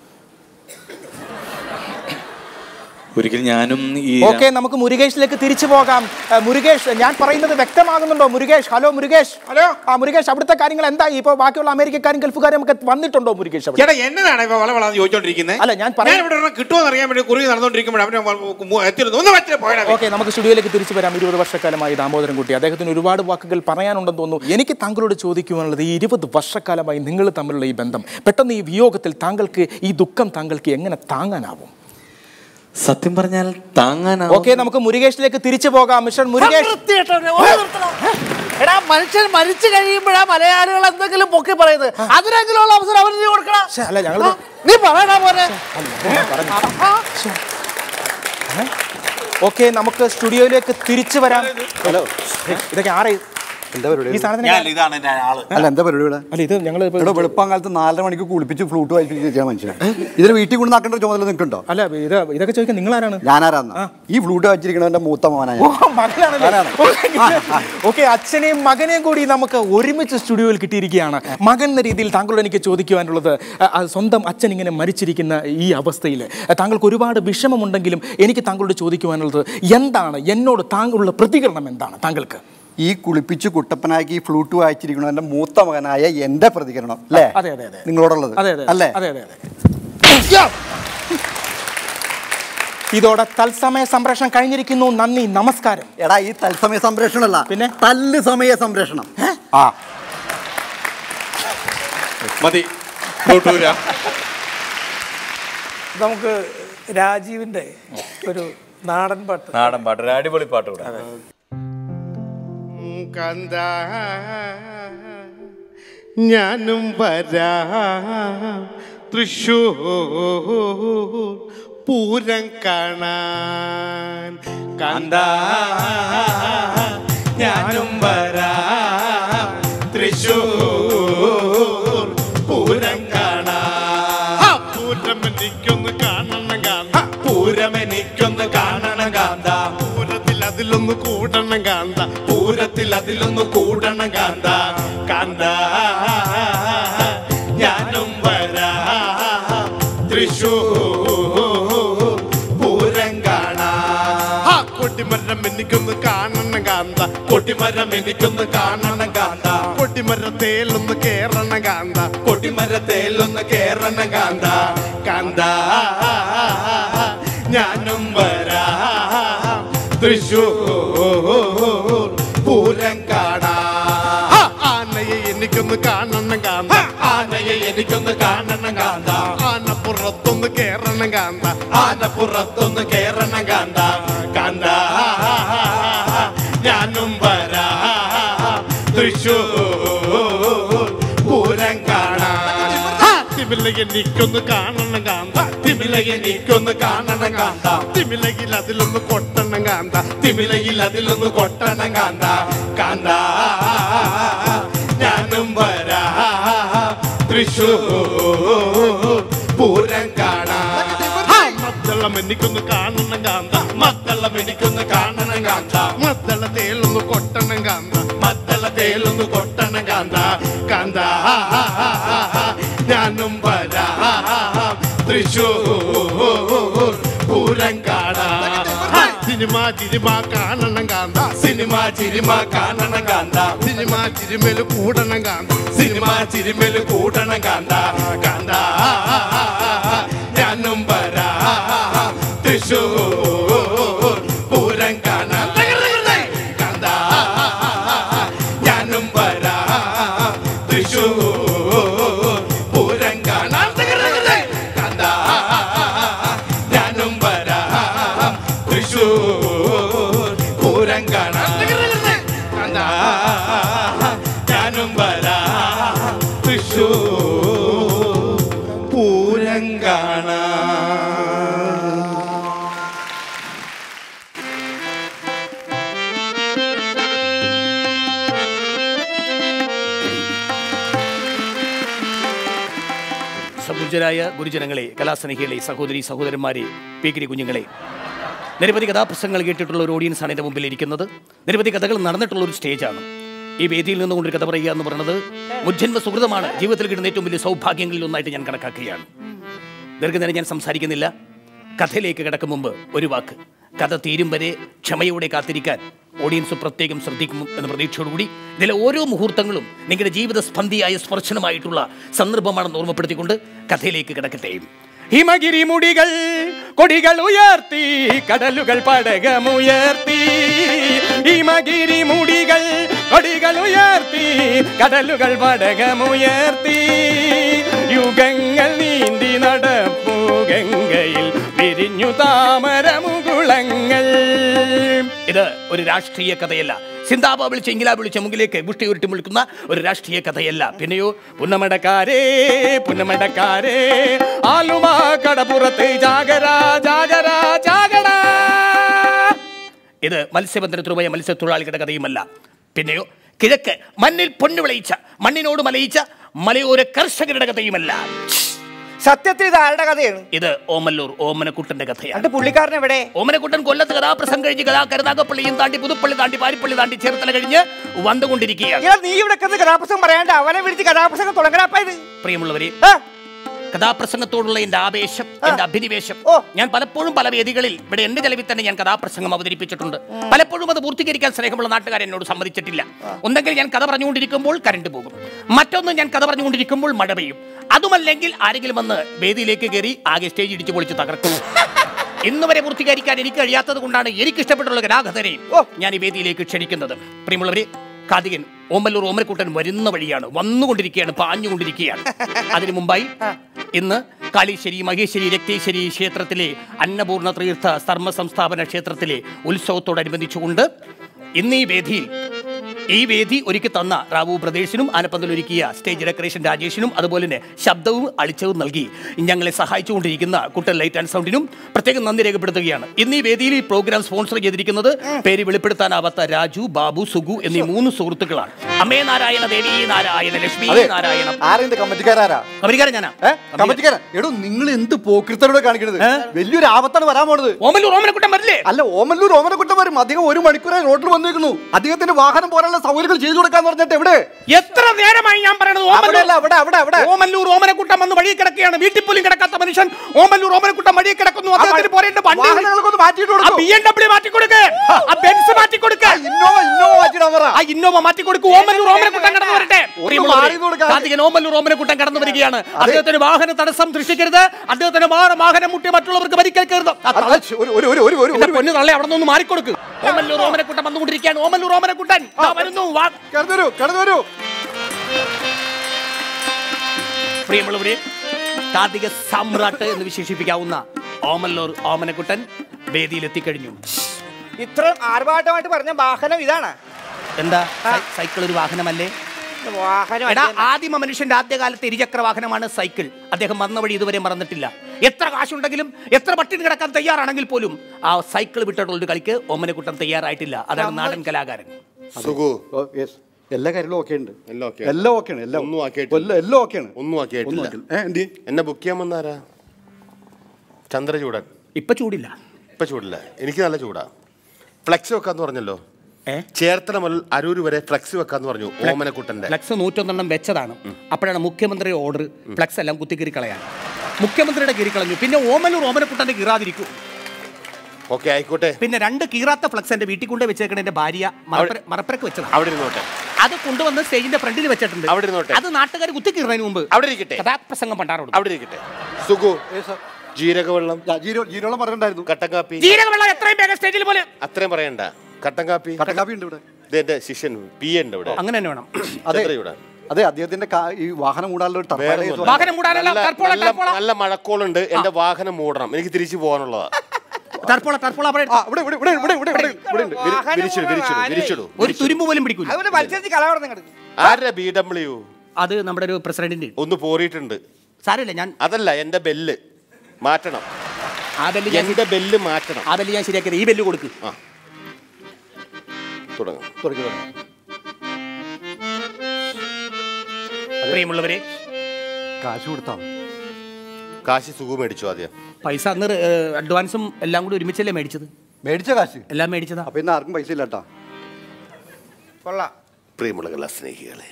ഒരിക്കൽ ഞാനും ഈ ഓക്കെ നമുക്ക് മുരുകേഷിലേക്ക് തിരിച്ചു പോകാം ആ, മുരുകേഷ് ഞാൻ പറയുന്നത് വ്യക്തമാകുന്നുണ്ടോ മുരുകേഷ് ഹലോ മുരുകേഷ് ഹലോ ആ മുരുകേഷ് അവിടുത്തെ കാര്യങ്ങൾ എന്തായി ഇപ്പോൾ ബാക്കിയുള്ള അമേരിക്കക്കാരും ഗൾഫുകാരും ഒക്കെ വന്നിട്ടുണ്ടോ മുരുകേഷ് അവിടെ ചേട്ടാ എന്നതാണ് ഇപ്പൊ വള വളന്ന് ചോദിച്ചോണ്ടിരിക്കുന്നത് അല്ല, ഞാൻ പറയാം- ഞാൻ ഇവിടെ ഒരെണ്ണം കിട്ടുമോ അറിയാൻ വേണ്ടി കുറുകി നടന്നുകൊണ്ടിരിക്കുമ്പോൾ അവനെ മു- എത്തിയിരുന്നു ഒന്ന് വെച്ചിട്ട് പോയടാ ഓക്കെ നമുക്ക് സ്റ്റുഡിയോയിലേക്ക് തിരിച്ചു വരാം ഇരുപത് വർഷക്കാലമായി ദാമോദരൻ കുട്ടി അദ്ദേഹത്തിന് ഒരുപാട് വാക്കുകൾ പറയാനുണ്ടെന്ന് തോന്നുന്നു എനിക്ക് താങ്കളോട് ചോദിക്കുവാനുള്ളത് ഈ ഇരുപത് വർഷക്കാലമായി നിങ്ങൾ തമ്മിലുള്ള ഈ ബന്ധം പെട്ടെന്ന് ഈ വിയോഗത്തിൽ താങ്കൾക്ക് ഈ ദുഃഖം താങ്കൾക്ക് എങ്ങനെ താങ്ങാനാവും സത്യം പറഞ്ഞാൽ താങ്ങാനാ ഓക്കെ നമുക്ക് മുരുകേഷിലേക്ക് തിരിച്ചു പോകാം മിസ്റ്റർ മുരുകേഷ് നിർത്തിയിട്ടോ, ഒന്ന് നിർത്തണം. എടാ മനുഷ്യൻ മരിച്ചു കഴിയുമ്പോഴാ മലയാളികൾ എന്തെങ്കിലും പൊക്കി പറയുന്നത് അതിനെങ്കിലും ഉള്ള അവസരം അവന് നീ കൊടുക്കണം ശ്ശെ, അല്ല ഞങ്ങൾ ആ, നീ പറയടാ പോലെ ഓക്കെ നമുക്ക് സ്റ്റുഡിയോയിലേക്ക് തിരിച്ചു വരാം ഹലോ ഇതൊക്കെ ആരെ എന്താ പരിപാടി ഈ സാധനം ഇതാണ് എന്റെ ആള് അല്ല എന്താ പരിപാടി ഇവിടെ അല്ല ഇത് ഞങ്ങൾ ഇവിടെ വെളുപ്പാങ്കാലത്ത് നാലര മണിക്ക് കുളിപ്പിച്ച് ഫ്ലൂട്ട് വായിപ്പിച്ച് ചെയ്യാൻ മനുഷ്യനെ ഇതിന് വീട്ടിൽ കൊണ്ട് നാക്കേണ്ട ചുമതല നിൽക്കുന്നുണ്ടോ അല്ല ഇത് ഇതൊക്കെ ചോദിക്കാൻ നിങ്ങൾ ആരാണ് ഞാനാരാന്ന ഈ ഫ്ലൂട്ട് വായിച്ചിരിക്കണവന്റെ മൂത്ത മോനാ ഞാൻ ആരാണ്? ഓക്കെ അച്ഛനെയും മകനെയും കൂടി നമുക്ക് ഒരുമിച്ച് സ്റ്റുഡിയോയിൽ കിട്ടിയിരിക്കുകയാണ് മകൻ എന്ന രീതിയിൽ താങ്കളോട് എനിക്ക് ചോദിക്കുവാനുള്ളത് അഹ് അത് സ്വന്തം അച്ഛൻ ഇങ്ങനെ മരിച്ചിരിക്കുന്ന ഈ അവസ്ഥയിൽ താങ്കൾക്ക് ഒരുപാട് വിഷമമുണ്ടെങ്കിലും എനിക്ക് താങ്കളോട് ചോദിക്കുവാനുള്ളത് എന്താണ് എന്നോട് താങ്കളുടെ പ്രതികരണം എന്താണ് താങ്കൾക്ക് ഈ കുളിപ്പിച്ച് കുട്ടപ്പനാക്കി ഈ ഫ്ലൂട്ട് വായിച്ചിരിക്കണവന്റെ മൂത്ത മകനായ എന്റെ പ്രതികരണം അല്ലേ അതെ, അതെ, അതെ. നിങ്ങളോടുള്ളത് അതെ അതെ അല്ലേ അതെ അതെ അതെ ഇതോടെ തത്സമയ സംപ്രേഷണം കഴിഞ്ഞിരിക്കുന്നു നന്ദി നമസ്കാരം എടാ ഈ തത്സമയ സംപ്രേഷണമല്ല പിന്നെ തല്ല് സമയ സംപ്രേഷണം ആ മതി ഇങ്ങോട്ട് വരാം. നമുക്ക് രാജീവിന്റെ ഒരു നാടൻ പാട്ട് നാടൻ പാട്ട് ഒരു അടിപൊളി പാട്ട് കൂടെ കന്ത ഞാനും വരാ തൃശൂർ പൂരം കാണാൻ കന്ത ഞാനും വരാ തൃശൂർ പൂരം കാണാ പൂരം എനിക്കൊന്ന് കാണണം കാന്ത പൂരം എനിക്കൊന്ന് കാണണം കാന്ത പൂരത്തിൽ അതിലൊന്ന് കൂടണം കാന്ത പൂരത്തിൽ അതിലൊന്ന് കൂടണം കാന്ത കാന്ത ഞാനും വരാ തൃശൂർ പൂരം കാണാ ആ കൊട്ടിമരം എനിക്കൊന്ന് കാണണം കാന്ത കൊട്ടിമരം എനിക്കൊന്ന് കാണണം കാന്ത കൊട്ടിമരത്തേലൊന്ന് കേറണം കാന്ത കൊട്ടിമരത്തേലൊന്ന് കേറണം കാന്ത കാന്ത ഞാനും വരാ തൃശൂർ പൂരം കാണാ ആ, ആനയെ എനിക്കൊന്ന് കാണണം കാന്ത ആനയെ എനിക്കൊന്ന് കാണണം കാന്ത ആനപ്പുറത്തൊന്ന് കേറണം കാന്ത ആനപ്പുറത്തൊന്ന് കേറണം കാന്ത കാന്ത ഞാനും വരാ തൃശൂർ പൂരം കാണാ ആ, തിമില എനിക്കൊന്ന് കാണണം കാന്ത തിമില എനിക്കൊന്ന് കാണണം കാന്ത തിമിലയിൽ അതിലൊന്ന് കൊട്ടണം കാന്ത തിമിലയിൽ അതിലൊന്ന് കൊട്ടണം കാന്ത കാന്ത ഞാനും വരാ തൃശൂർ പൂരം കാണാ ആ, മദ്ദളം എനിക്കൊന്ന് കാണണം കാന്ത മക്കളെ എനിക്കൊന്ന് കാണണം കാന്ത മദ്ദളത്തേലൊന്ന് കൊട്ടണം കാന്ത മദ്ദള തേലൊന്ന് കൊട്ടണം കാന്ത കാന്ത ഞാനും വരാ തൃശൂർ പൂരം കാണാ സിനിമ ചിരിമ കാണണം കാന്ത സിനിമ ചിരിമ കാണണം കാന്ത സിനിമ ചിരിമേല് കൂടണം കാന്ത സിനിമ ചിരിമേല് കൂടണം കാന്ത കാന്ത ഞാനും വരാ തൃശൂർ പൂരം കാണാൻ കാന്ത ഞാനും വരാ തൃശൂർ പൂരം കാണാൻ കാന്ത ഞാനും വരാ തൃശൂർ പൂരം കാണാൻ കാന്ത ഞാനും വരാ തൃശൂർ പൂരം കാണാൻ സപൂജ്യരായ ഗുരുജനങ്ങളെ കലാസ്നേഹികളെ സഹോദരി സഹോദരന്മാരെ പീക്കിരി കുഞ്ഞുങ്ങളെ നിരവധി കഥാപ്രസംഗങ്ങൾ കേട്ടിട്ടുള്ള ഒരു ഓഡിയൻസാണ് എൻ്റെ മുമ്പിൽ ഇരിക്കുന്നത് നിരവധി കഥകൾ നടന്നിട്ടുള്ള ഒരു സ്റ്റേജാണ് ഈ വേദിയിൽ നിന്നുകൊണ്ട് ഒരു കഥ പറയുക എന്ന് പറയുന്നത് മുജ്ജന്മ സുഹൃതമാണ് ജീവിതത്തിൽ കിട്ടുന്ന ഏറ്റവും വലിയ സൗഭാഗ്യങ്ങളിൽ ഒന്നായിട്ട് ഞാൻ കണക്കാക്കുകയാണ് ദീർഘനേരം ഞാൻ സംസാരിക്കുന്നില്ല കഥയിലേക്ക് കിടക്കും മുമ്പ് ഒരു വാക്ക് കഥ തീരും വരെ ക്ഷമയോടെ കാത്തിരിക്കാൻ ഓഡിയൻസ് പ്രത്യേകം ശ്രദ്ധിക്കും എന്ന പ്രതീക്ഷയോടുകൂടി ഇതിലെ ഓരോ മുഹൂർത്തങ്ങളും നിങ്ങളുടെ ജീവിത സ്പന്ദിയായ സ്പർശനമായിട്ടുള്ള സന്ദർഭമാണെന്ന് ഓർമ്മപ്പെടുത്തിക്കൊണ്ട് കഥയിലേക്ക് കിടക്കട്ടെ ഹിമഗിരി മുടികൾ കൊടികൾ ഉയർത്തി കടലുകൾ പടകമുയർത്തി ഹിമഗിരി മുടികൾ കൊടികൾ ഉയർത്തി കടലുകൾ പടകമുയർത്തി യുഗങ്ങൾ നീന്തി നടപ്പു ഗംഗയിൽ വിരിഞ്ഞു താമരമുകുളങ്ങൾ ഇത് ഒരു രാഷ്ട്രീയ കഥയല്ല സിന്താബ വിളിച്ച് ഇംഗില വിളിച്ച മുകിലേക്ക് മുഷ്ടി ഉരുട്ടി മുളിക്കുന്ന ഒരു രാഷ്ട്രീയ കഥയല്ല പിന്നെയോ പുന്നമടക്കാരേ പുന്നമടക്കാരേ ആലുമാ കടപ്പുറത്ത് ജാഗര ജാഗര ജാഗര ഇത് മത്സ്യബന്ധനത്തിന് പോയ മത്സ്യത്തൊഴിലാളികളുടെ കഥയുമല്ല പിന്നെയോ കിഴക്ക് മണ്ണിൽ പൊന്നു വിളയിച്ച മണ്ണിനോട് മലയിച്ച മലയോര കർഷകരുടെ കഥയുമല്ല സത്യത്തിൽ ഇത് ആരുടെ കഥയാണ് ഇത് ഓമല്ലൂർ ഓമനക്കുട്ടന്റെ കഥയാണ് എന്റെ പുള്ളിക്കാരൻ എവിടെ ഓമനക്കുട്ടൻ കൊല്ലത്ത് കഥാപ്രസം കഴിഞ്ഞ് കഥാ കരുനാഗപ്പള്ളിയും താണ്ടി പുതുപ്പള്ളി താണ്ടി പാരിപ്പള്ളി താണ്ടി ചേർത്തല കഴിഞ്ഞ് വന്നുകൊണ്ടിരിക്കുകയാണ് ഇയാൾ നീ ഇവിടെ കിടന്ന് കഥാപ്രസംഗം പറയാണ്ട് അവനെ വിളിച്ച് കഥാപ്രസംഗം തുടങ്ങാപ്പാ ഇത് പ്രിയമുള്ളവരെ കഥാപ്രസംഗത്തോടുള്ള എന്റെ ആവേശം എന്റെ അഭിനിവേശം ഞാൻ പലപ്പോഴും പല വേദികളിൽ ഇവിടെ എന്റെ ചെലവിൽ തന്നെ ഞാൻ കഥാപ്രസംഗം അവതരിപ്പിച്ചിട്ടുണ്ട് പലപ്പോഴും അത് പൂർത്തീകരിക്കാൻ സ്നേഹമുള്ള നാട്ടുകാർ എന്നോട് സമ്മതിച്ചിട്ടില്ല ഒന്നെങ്കിൽ ഞാൻ കഥ പറഞ്ഞുകൊണ്ടിരിക്കുമ്പോൾ കരണ്ട് പോകും മറ്റൊന്ന് ഞാൻ കഥ പറഞ്ഞുകൊണ്ടിരിക്കുമ്പോൾ മഴ പെയ്യും അതുമല്ലെങ്കിൽ ആരെങ്കിലും വന്ന് വേദിയിലേക്ക് കയറി ആകെ സ്റ്റേജ് ഇടിച്ചു പൊളിച്ച് തകർക്കും ഇന്ന് വരെ പൂർത്തീകരിക്കാൻ എനിക്ക് കഴിയാത്തത് കൊണ്ടാണ് എനിക്ക് ഇഷ്ടപ്പെട്ടുള്ള ഗതാഗതരെ ഞാൻ ഈ വേദിയിലേക്ക് ക്ഷണിക്കുന്നത് പ്രിയമുള്ളവരെ കാതികൻ ഓമല്ലൂർ ഓമനക്കുട്ടൻ വരുന്ന വഴിയാണ് വന്നുകൊണ്ടിരിക്കുകയാണ് പാഞ്ഞുകൊണ്ടിരിക്കുകയാണ് അതിനു മുമ്പായി ഇന്ന് കാളീശ്വരി മഹേശ്വരി രക്തേശ്വരി ക്ഷേത്രത്തിലെ അന്നപൂർണ്ണ തീർത്ഥ ധർമ്മ സംസ്ഥാപന ക്ഷേത്രത്തിലെ ഉത്സവത്തോടനുബന്ധിച്ചുകൊണ്ട് ഇന്ന് ഈ വേദിയിൽ ഈ വേദി ഒരുക്കി തന്ന റാവു പ്രദേശിനും ആനപ്പന്തൽ ഒരുക്കിയ സ്റ്റേജ് ഡെക്കറേഷൻ രാജേഷിനും അതുപോലെ തന്നെ ശബ്ദവും അളിച്ചവും നൽകി ഞങ്ങളെ സഹായിച്ചുകൊണ്ടിരിക്കുന്ന കുട്ടൻ ലൈറ്റ് ആൻഡ് സൗണ്ടിനും പ്രത്യേകം നന്ദി രേഖപ്പെടുത്തുകയാണ് ഇന്ന് ഈ വേദിയിൽ ഈ പ്രോഗ്രാം സ്പോൺസർ ചെയ്തിരിക്കുന്നത് പേര് വെളിപ്പെടുത്താനാവാത്ത രാജു ബാബു സുഗു എന്നീ മൂന്ന് സുഹൃത്തുക്കളാണ് അമ്മേ നാരായണ ദേവി നാരായണ ലക്ഷ്മി അതെ. നാരായണ ആരെന്ത് കമ്മറ്റിക്കാരാരാ കമ്പനിക്കാരൻ ഞാനാ കമ്മറ്റിക്കാരൻ എടോ നിങ്ങൾ എന്ത് പോക്കൃത്തരോട് കാണിക്കണത് വലിയൊരു ആപത്താണ് വരാൻ പോണത് ഓമല്ലൂർ ഓമനക്കുട്ടൻ വരില്ലേ അല്ല ഓമല്ലൂർ ഓമനക്കുട്ടൻ വരും അദ്ദേഹം ഒരു മണിക്കൂറായി റോഡിൽ വന്നിരിക്കുന്നു അദ്ദേഹത്തിന്റെ വാഹനം പോലുള്ള സൗകര്യങ്ങൾ ചെയ്തു കൊടുക്കാന്ന് പറഞ്ഞിട്ട് എവിടെ എത്ര നേരമായി ഞാൻ പറയണത് അവിടെയല്ല, അവിടെ അവിടെ അവിടെ ഓമല്ലൂർ ഓമനക്കുട്ടം വന്ന് വഴി കിടക്കുകയാണ് വീട്ടിൽ പോലും കിടക്കാത്ത മനുഷ്യൻ ഓമല്ലൂർ ഓമനക്കുട്ടം വഴി കിടക്കുന്നു അദ്ദേഹത്തിന് പോരേണ്ട വണ്ടി വാഹനങ്ങളൊക്കെ ഒന്ന് മാറ്റിയിട്ട് ആ ബി എം ഡബ്ല്യൂ മാറ്റി കൊടുക്ക് ആ ബെൻസ് മാറ്റി കൊടുക്ക് ഇന്നോവ ഇന്നോവ മാറ്റിയിടാൻ പറ ആ ഇന്നോവ മാറ്റി കൊടുക്കും ഓമല്ലൂർ ഓമനക്കുട്ടൻ കടന്നു വരട്ടെ ഒന്ന് മാറി നിന്ന് കൊടുക്കാൻ. കാർത്തികൻ ഓമല്ലൂർ ഓമനക്കുട്ടൻ കടന്നു വരികയാണ് അദ്ദേഹത്തിന് വാഹന തടസ്സം സൃഷ്ടിക്കരുത് അദ്ദേഹത്തിന് വാഹന വാഹനം മുട്ടി മറ്റുള്ളവർക്ക് പരിക്കേൽക്കരുത് ആ അല്ല, ഒരു ഒരു ഒരു ഒരു ഒരു എന്റെ പൊന്നു തള്ളെ അവിടെ നിന്ന് മാറിക്കൊടുക്ക് ഓമല്ലൂർ ഓമനക്കുട്ടൻ വന്നുകൊണ്ടിരിക്കുകയാണ് ഓമല്ലൂർ ഓമനക്കുട്ടൻ ദാ വരുന്നു വാ കടന്നു വരൂ കടന്നു വരൂ പ്രിയമുള്ളവരെ കാർത്തിക സാമ്രാട്ട് എന്ന് വിശേഷിപ്പിക്കാവുന്ന ഓമല്ലൂർ ഓമനക്കുട്ടൻ വേദിയിൽ എത്തിക്കഴിഞ്ഞു ഇത്ര ആർഭാട്ടമായിട്ട് പറഞ്ഞ വാഹനം ഇതാണ് എന്താ സൈ- സൈക്കിൾ ഒരു വാഹനമല്ലേ വാഹനം എടാ അല്ല. ആദിമ മനുഷ്യന്റെ ആദ്യകാലത്തെ ഇരുചക്ര വാഹനമാണ് സൈക്കിൾ അദ്ദേഹം വന്ന വഴി ഇതുവരെ മറന്നിട്ടില്ല എത്ര കാശുണ്ടെങ്കിലും എത്ര പട്ടിണി കിടക്കാൻ തയ്യാറാണെങ്കിൽ പോലും ആ സൈക്കിൾ വിട്ടിട്ടുള്ള ഒരു കളിക്ക് ഓമനക്കുട്ടൻ തയ്യാറായിട്ടില്ല അതാണ് നാടൻ കലാകാരൻ സുഖു ഓ, yes. എല്ലാ കാര്യങ്ങളും ഓക്കെ ഉണ്ട് എല്ലാം okay. എല്ലാം ഓക്കെയാണ് എല്ലാം ഒന്നും ആക്കിയിട്ടില്ല. എല്ലാം എല്ലാം ഓക്കെയാണ് ഒന്നും ആക്കിയിട്ടില്ല ഒന്നും ആക്കിയില്ല. ഏ, എന്ത് എന്നെ ബുക്ക് ചെയ്യാൻ വന്നാരാ ചന്ദ്രചൂടൻ ഇപ്പൊ ചൂടില്ല ഇപ്പൊ ചൂടില്ല എനിക്ക് നല്ല ചൂടാ ഫ്ലെക്സ് വെക്കാന്ന് പറഞ്ഞല്ലോ ചേർത്തല മുതൽ അരൂര് വരെ ഫ്ലെക്സ് വെക്കാന്ന് പറഞ്ഞു ഓമനക്കുട്ടന്റെ ഫ്ലക്സ് നൂറ്റൊന്നെണ്ണം വെച്ചതാണ് അപ്പോഴാണ് മുഖ്യമന്ത്രി ഓർഡർ ഫ്ലക്സ് എല്ലാം കുത്തിക്കീറി കളയാൻ മുഖ്യമന്ത്രിയുടെ കീറി കളഞ്ഞു പിന്നെ ഓമനൂർ ഓമനക്കുട്ടന്റെ കീറാതിരിക്കും ഓക്കെ ആയിക്കോട്ടെ പിന്നെ രണ്ട് കീറാത്ത ഫ്ലക്സ് എന്റെ വീട്ടിൽ കൊണ്ടേ വെച്ചേക്കണ എന്റെ ഭാര്യ മറപ്പര- മറപ്പരക്ക് വെച്ചതാണ് അവിടെ ഇരുന്നോട്ടെ അത് കൊണ്ടുവന്ന് സ്റ്റേജിന്റെ ഫ്രണ്ടിൽ വെച്ചിട്ടുണ്ട് അവിടെ ഇരുന്നോട്ടെ. അത് നാട്ടുകാർ കുത്തി കീറുന്നതിന് മുമ്പ് അവിടെ ഇരിക്കട്ടെ കഥാപ്രസംഗം പണ്ടാറോട് അവിടെ ഇരിക്കട്ടെ സുഖു ജീരകവെള്ളം ജീരോ ജീരോളം പറഞ്ഞിട്ടുണ്ടായിരുന്നു കട്ടൻ കാപ്പി ജീരകവെള്ളം എത്രയും വേഗം സ്റ്റേജിൽ പോലെ അത്രയും പറയണ്ട കട്ടൻ കാപ്പി കട്ടൻ കാപ്പി ഉണ്ട് ഇവിടെ ഇത് എന്റെ ശിഷ്യൻ പി ഉണ്ട് ഇവിടെ അങ്ങനെ തന്നെ വേണം അതെ ചന്ദ്രചൂടൻ അതെ അദ്ദേഹത്തിന്റെ കാ- ഈ വാഹനം കൂടാനുള്ള ഒരു വേറെ ടർപ്പൈൽ ഒന്നുമില്ല. വാഹനം മൂടാനല്ല, നല്ല- ടർപ്പോള, നല്ല- ടർപ്പോള. നല്ല മഴക്കോളുണ്ട് എന്റെ വാഹനം മൂടണം എനിക്ക് തിരിച്ചു പോകാനുള്ളതാ ടർപ്പോള ടർപ്പോള അവിടെ ആ ഇവിടെ ഇവിടെ ഇവിടെ ഇവിടെ ഇവിടെ ഇവിടെ ഇവിടെ ഉണ്ട് വിരി- വാഹനം വിരിച്ചിടു വിരിച്ചിടു മൂടണം, വിരിച്ചിടു ഒരു തുരുമ്പ് പോലും പിടിക്കൂല അതുപോലെ മത്സരിച്ച് കലവടം നിങ്ങൾ ആരുടെ ബി ഡബ്ല്യു അത് നമ്മുടെ ഒരു പ്രസിഡന്റിന്റെ ഒന്ന് പോറിയിട്ടുണ്ട് സാരമില്ല ഞാൻ അതല്ല എന്റെ ബെല്ല് മാറ്റണം ആ ബെല്ല് ഞാൻ എന്റെ ബെല്ല് മാറ്റണം ആ ബെല്ല് ഞാൻ ശരിയാക്കിയത് ഈ ബെല്ല് കൊടുക്ക് ആ തുടങ്ങാം തുടങ്ങി തുടങ്ങി പ്രിയമുള്ളവരെ കാശ് കൊടുത്താണ് കാശി സുഖു മേടിച്ചു ആദ്യം പൈസ അന്ന് ഏഹ്, അഡ്വാൻസും എല്ലാം കൂടി ഒരുമിച്ചല്ലേ മേടിച്ചത് മേടിച്ച കാശ് എല്ലാം മേടിച്ചതാ അപ്പൊ ഇന്ന് ആർക്കും പൈസ ഇല്ല കേട്ടാ കൊള്ളാം പ്രിയമുള്ള കലാസ്നേഹികളെ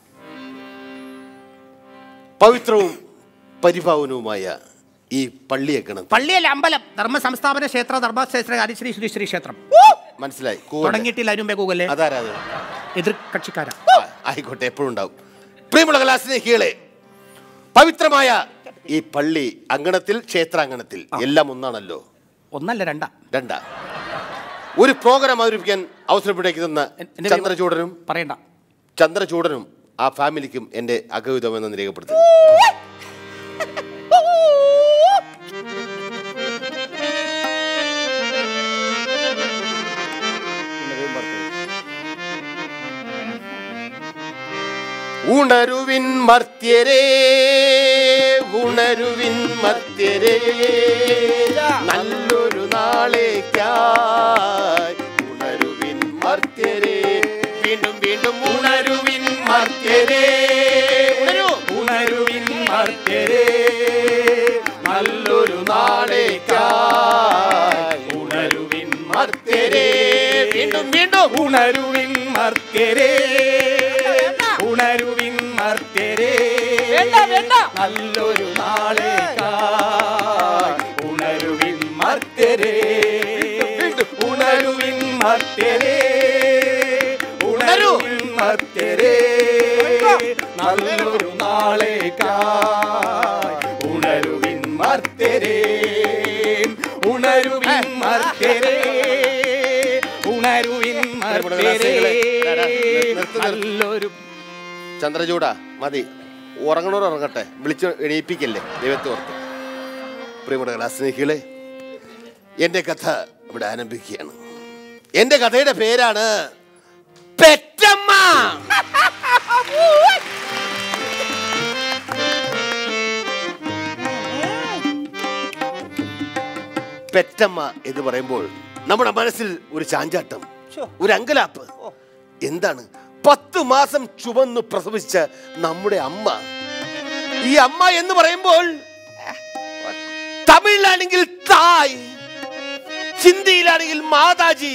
പവിത്രവും പരിഭാവനവുമായ ഈ പള്ളിയെ ഗണം പള്ളിയല്ല അമ്പലം ധർമ്മ സംസ്ഥാപന ക്ഷേത്ര ധർമ്മക്ഷേത്ര ഹരിശ്രീ ശ്രീ ശ്രീ ക്ഷേത്രം മനസ്സിലായി കൂവല്ലേ? തുടങ്ങിയിട്ടില്ല അതിനുമ്പേ കൂകല്ലേ അതാരാ അത് എതിർ കക്ഷിക്കാരാ ആ, ആയിക്കോട്ടെ എപ്പോഴും ഉണ്ടാവും പ്രിയമുള്ള കലാസ്നേഹികളെ പവിത്രമായ ഈ പള്ളി അങ്കണത്തിൽ ക്ഷേത്രാങ്കണത്തിൽ എല്ലാം ഒന്നാണല്ലോ ഒന്നല്ല രണ്ടാ രണ്ടാ ഒരു പ്രോഗ്രാം അവതരിപ്പിക്കാൻ അവസരപ്പെട്ടേക്ക് തന്ന എന്റെ ചന്ദ്രചൂടനും പറയണ്ട ചന്ദ്രചൂടനും ആ ഫാമിലിക്കും എന്റെ അഗൗതമെന്ന് രേഖപ്പെടുത്തി ഉണരുവിൻ മർത്യരേ ഉണരുവിൻ മർത്യരേ നല്ലൊരു നാളേക്കായി ഉണരുവിൻ മർത്യരേ വീണ്ടും വീണ്ടും ഉണരുവിൻ മർത്യരേ ഉണരുവിൻ മർത്യരേ നല്ലൊരു നാളേക്കായി ഉണരുവിൻ മർത്യരേ വീണ്ടും വീണ്ടും ഉണരുവിൻ മർത്യരേ ഉണരുവിൻ മർത്യരേ നല്ലൊരു നാളേക്കായി ഉണരുവിൻ മർത്യരേ ഉണരുവിൻ മർത്യരേ ഉണരുവിൻ മർത്യരേ നല്ലൊരു നാളേക്കായി ഉണരുവിൻ മർത്യരേ ഉണരു പ്രിയമുള്ളവരെ, ദാ, ദാ, നിർത്ത്, നിർത്ത്. നല്ലൊരു ചന്ദ്രചൂട മതി ഉറങ്ങണോർ ഉറങ്ങട്ടെ വിളിച്ച് എണീപ്പിക്കല്ലേ ദൈവത്തെ ഓർത്ത് പ്രിയമുള്ള സ്നേഹികളെ എൻ്റെ കഥ ഇവിടെ ആരംഭിക്കുകയാണ് എൻ്റെ കഥയുടെ പേരാണ് പെറ്റമ്മ പെറ്റമ്മ എന്ന് പറയുമ്പോൾ നമ്മുടെ മനസ്സിൽ ഒരു ചാഞ്ചാട്ടം ഒരു അങ്കലാപ്പ് എന്താണ് പത്ത് മാസം ചുവന്ന് പ്രസവിച്ച നമ്മുടെ അമ്മ ഈ അമ്മ എന്ന് പറയുമ്പോൾ തമിഴിലാണെങ്കിൽ തായ് ഹിന്ദിയിലാണെങ്കിൽ മാതാജി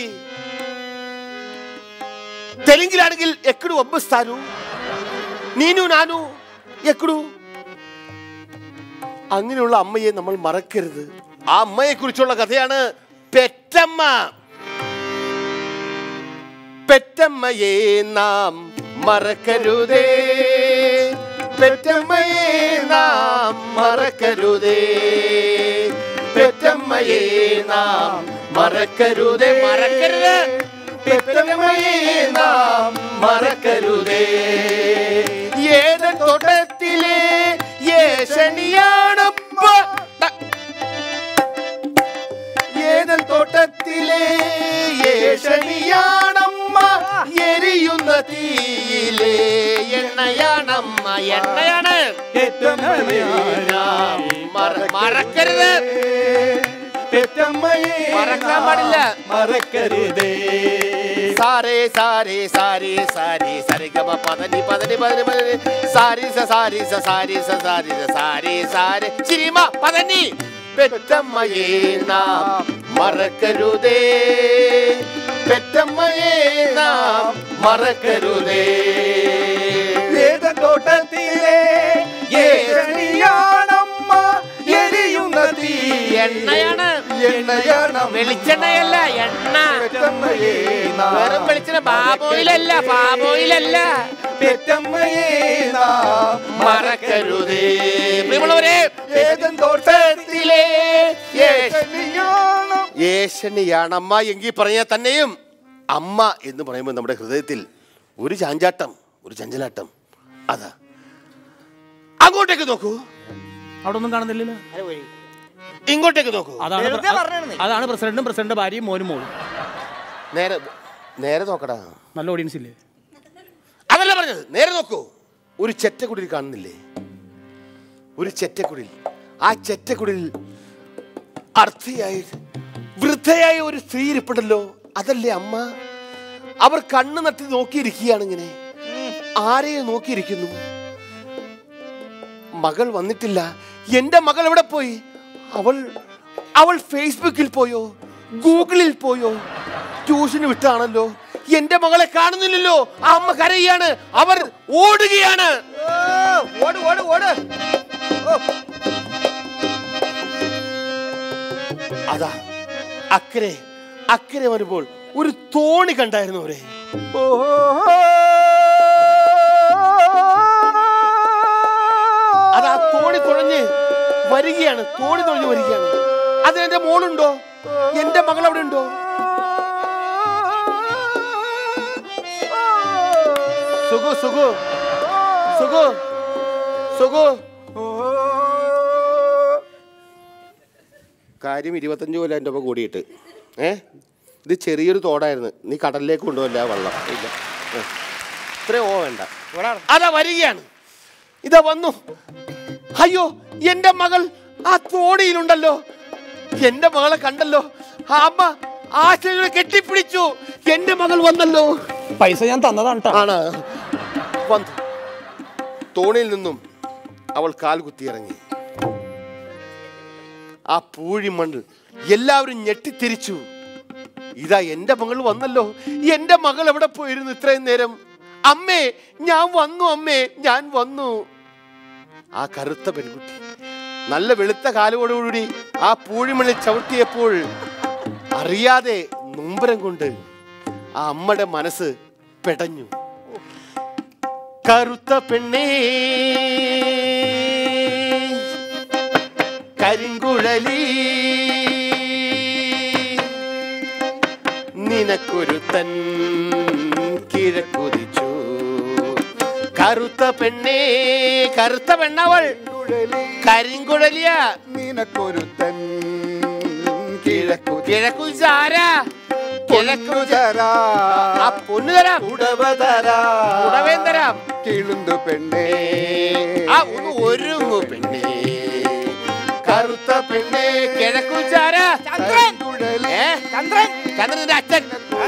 തെലുങ്കിലാണെങ്കിൽ എക്കടു ഒബ്ബസ്ഥാനു നീനു നാനു എക്കടു അങ്ങനെയുള്ള അമ്മയെ നമ്മൾ മറക്കരുത് ആ അമ്മയെ കുറിച്ചുള്ള കഥയാണ് പെറ്റമ്മ പെറ്റമ്മയെ നാം മറക്കരുതേ പെറ്റമ്മയെ നാം മറക്കരുതേ പെറ്റമ്മയെ നാം മറക്കരുതേ മറക്കരുത് പെറ്റമ്മയെ നാം മറക്കരുതേ ഏത് തോട്ടത്തിലെ ഏശനിയാണപ്പ ഏതൻ തോട്ടത്തിലെ ഏഷണിയാണമ്മ എരിയുന്ന തീയിലെ എണ്ണയാണമ്മ എണ്ണയാണ് നാം മറ- മറക്കരുത് മറക്കാൻ പാടില്ല മറക്കരുതേ സാരേ സാരേ സാരേ സാരേ സരിഗമ പദനി പദനി പദനി പദനി സാരി സ സാരി സ സാരി സ സാരി സ സാരി സാരി ചിരിമ പദനി പെറ്റമ്മയെ നാം മറക്കരുതേ പെറ്റമ്മയെ നാം മറക്കരുതേ ഏത തോട്ടത്തിലെ ഏഷണിയാണമ്മ എരിയുന്ന തീ എണ്ണയാണ് എണ്ണയാണ് വെളിച്ചെണ്ണയല്ല എണ്ണ പെറ്റമ്മയെ നാം വെറും വെളിച്ചെണ്ണ ബാബോയിലല്ല ബാബോയിലല്ല പെറ്റമ്മയെ നാം മറക്കരുതേ പ്രിയമുള്ളവരെ ഏതൻ തോട്ടത്തിലെ ഏഷണിയാണം ഏഷണിയാണമ്മ എങ്കിൽ പറഞ്ഞാൽ തന്നെയും അമ്മ എന്ന് പറയുമ്പോൾ നമ്മുടെ ഹൃദയത്തിൽ ഒരു ചാഞ്ചാട്ടം ഒരു ചഞ്ചലാട്ടം അതാ അങ്ങോട്ടേക്ക് നോക്കൂ അവിടെ ഒന്നും കാണുന്നില്ലല്ലോ ഇങ്ങോട്ടേക്ക് നോക്കൂ അതാണ് വെറുതെ പ്ര- പറഞ്ഞതാണെന്നേ. അതാണ് പ്രസിഡന്റും പ്രസിഡന്റ് ഭാര്യയും മോനും മോളും നേരെ നേരെ നോക്കടാ നല്ല ഓഡിയൻസ് ഇല്ലേ അതല്ല പറഞ്ഞത് നേരെ നോക്കൂ ഒരു ചെറ്റക്കുടിൽ കാണുന്നില്ലേ ഒരു ചെറ്റക്കുടിൽ ആ ചെറ്റക്കുടിൽ അർത്ഥയായി വൃദ്ധയായ ഒരു സ്ത്രീ ഇരിപ്പുണ്ടല്ലോ അതല്ലേ അമ്മ അവർ കണ്ണു നട്ടി നോക്കിയിരിക്കുകയാണ് ഇങ്ങനെ ആരെയെ നോക്കിയിരിക്കുന്നു മകൾ വന്നിട്ടില്ല എന്റെ മകൾ എവിടെ പോയി അവൾ അവൾ ഫേസ്ബുക്കിൽ പോയോ ഗൂഗിളിൽ പോയോ ട്യൂഷന് വിട്ടാണല്ലോ എന്റെ മകളെ കാണുന്നില്ലല്ലോ ആ അമ്മ കരയാണ് അവർ ഓടുകയാണ് ഓട് ഓട് ഓട് അതാ അക്കരെ അക്കരെ വരുമ്പോൾ ഒരു തോണി കണ്ടായിരുന്നു അവരെ അത് ആ തോണി തുഴഞ്ഞ് വരികയാണ് തോണി തുഴഞ്ഞ് വരികയാണ് അത് എന്റെ മോളുണ്ടോ എന്റെ മകൾ അവിടെ ഉണ്ടോ സുഖു സുഖു സുഖു സുഖു കാര്യം ഇരുപത്തഞ്ച് കൊല്ലം എൻ്റെ ഒപ്പം കൂടിയിട്ട് ഏ ഇത് ചെറിയൊരു തോടായിരുന്നു നീ കടലിലേക്ക് കൊണ്ടുപോകല്ല ആ വെള്ളം ഇല്ല ഏ. ഇത്രയും ഓ വേണ്ട അതാ വരികയാണ് ഇതാ വന്നു അയ്യോ എന്റെ മകൾ ആ തോണിയിലുണ്ടല്ലോ എന്റെ മകളെ കണ്ടല്ലോ ആ അമ്മ ആശയുടെ കെട്ടിപ്പിടിച്ചു എന്റെ മകൾ വന്നല്ലോ പൈസ ഞാൻ തന്നതാണ് ട്ടോ. ആണ് വന്നു തോണിയിൽ നിന്നും അവൾ കാൽ കുത്തിയിറങ്ങി ആ പൂഴിമണ്ണ് എല്ലാവരും ഞെട്ടിത്തിരിച്ചു ഇതാ എന്റെ മകൾ വന്നല്ലോ എന്റെ മകൾ എവിടെ പോയിരുന്നു ഇത്രയും നേരം അമ്മേ ഞാൻ വന്നു അമ്മേ ഞാൻ വന്നു ആ കറുത്ത പെൺകുട്ടി നല്ല വെളുത്ത കാലോടുകൂടി ആ പൂഴിമണ്ണിൽ ചവിട്ടിയപ്പോൾ അറിയാതെ നൊമ്പരം കൊണ്ട് ആ അമ്മയുടെ മനസ്സ് പെടഞ്ഞു കറുത്ത പെണ്ണേ കരിങ്കുഴലി നിനക്കൊരുത്തൻ കിഴക്കുതിച്ചു കറുത്ത പെണ്ണേ കറുത്ത പെണ്ണവൾ കരിങ്കുഴലിയ നിനക്കൊരുത്തൻ കിഴക്കു കിഴക്കു ചാരാ കിഴക്കു ആ പൊന്നു തരാം ഉടവ തരാം ഉടവേം തരാം കിളുന്തു പെണ്ണേ ആ ഒന്ന് ഒരുങ്ങു പെണ്ണേ കറുത്ത പെണ്ണേ കിഴക്കു ചാരാ ചന്ദ്രൻ ഏ ചന്ദ്രൻ ചന്ദ്രന്റെ അച്ഛൻ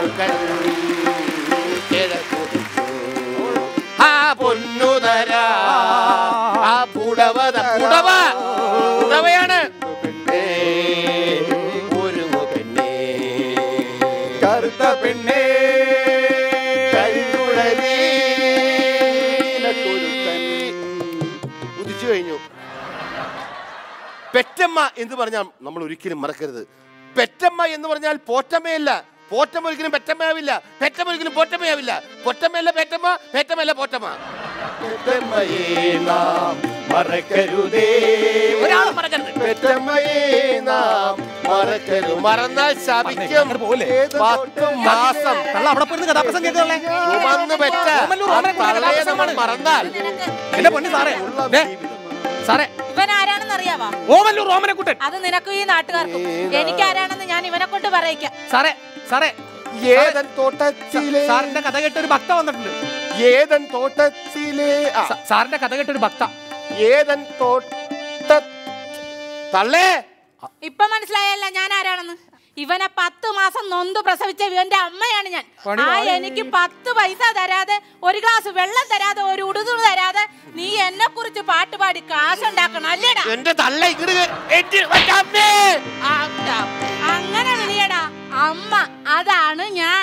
കിഴക്കു ആ പൊന്നു തരാ ആ പുടവ ത- പുടവ പുടവയാണ് പെണ്ണേ ഒരുങ്ങു പെണ്ണേ കറുത്ത പെണ്ണേ കരിങ്കുഴലി നിനക്കൊരുത്തൻ ഉദിച്ചു കഴിഞ്ഞു പെറ്റമ്മ എന്ന് പറഞ്ഞാൽ നമ്മൾ ഒരിക്കലും മറക്കരുത് പെറ്റമ്മ എന്ന് പറഞ്ഞാൽ പോറ്റമ്മയല്ല പോറ്റമ്മ ഒരിക്കലും പെറ്റമ്മയാവില്ല പെറ്റമ്മ ഒരിക്കലും പോറ്റമ്മയാവില്ല പൊറ്റമ്മയല്ല പെറ്റമ്മ പെറ്റമ്മയല്ല പോറ്റമ്മ പെറ്റമ്മയെ നാം മറക്കരുതേ ഒരാളും മറക്കരുത് പെറ്റമ്മയെ നാം മറക്കരുത് മറന്നാൽ ശപിക്കും പത്ത് മാസം തള്ള അവിടെ പോയിരുന്ന് കഥാപ്രസം കേൾക്കണേ ചുമന്ന് പെറ്റ ഓമല്ലൂർ ആ ഓമനക്കുട്ടൻ തള്ളയെ നമ്മൾ കഥാപ്രസംഗമാണ്. മറന്നാൽ എന്റെ പൊന്നി സാറേ ദേ, സാറേ ഇവൻ ആരാണെന്ന് അറിയാവാ ഓമല്ലൂർ ഓമനക്കുട്ടൻ അത് നിനക്കും ഈ നാട്ടുകാർക്കും എനിക്ക് ആരാണെന്ന് ഞാൻ ഇവനെ കൊണ്ട് പറയിക്കാം സാറേ സാറേ ഏതൻ തോട്ടത്തിലെ സാറിന്റെ കഥ കേട്ട ഒരു ഭക്ത വന്നിട്ടുണ്ട് ഏതൻ തോട്ടത്തിലെ ആ, സ- സാറിന്റെ കഥ കേട്ട ഒരു ഭക്ത ഏതൻ തോട്ട തള്ളേ ഇപ്പൊ മനസ്സിലായല്ല ഞാൻ ആരാണെന്ന് ഇവനെ പത്ത് മാസം നൊന്ത് പ്രസവിച്ച ഇവന്റെ അമ്മയാണ് ഞാൻ ആ എനിക്ക് പത്ത് പൈസ തരാതെ ഒരു ഗ്ലാസ് വെള്ളം തരാതെ ഒരു ഉടുതു തരാതെ നീ എന്നെ കുറിച്ച് പാട്ട് പാടി കാശുണ്ടാക്കണം അല്ലേടാ എന്റെ തള്ള ഇങ്ങട് എറ്റി വയ്ക്കാമേ. ആണ്ടാ. അങ്ങനെ വിളിയടാ അമ്മ അതാണ് ഞാൻ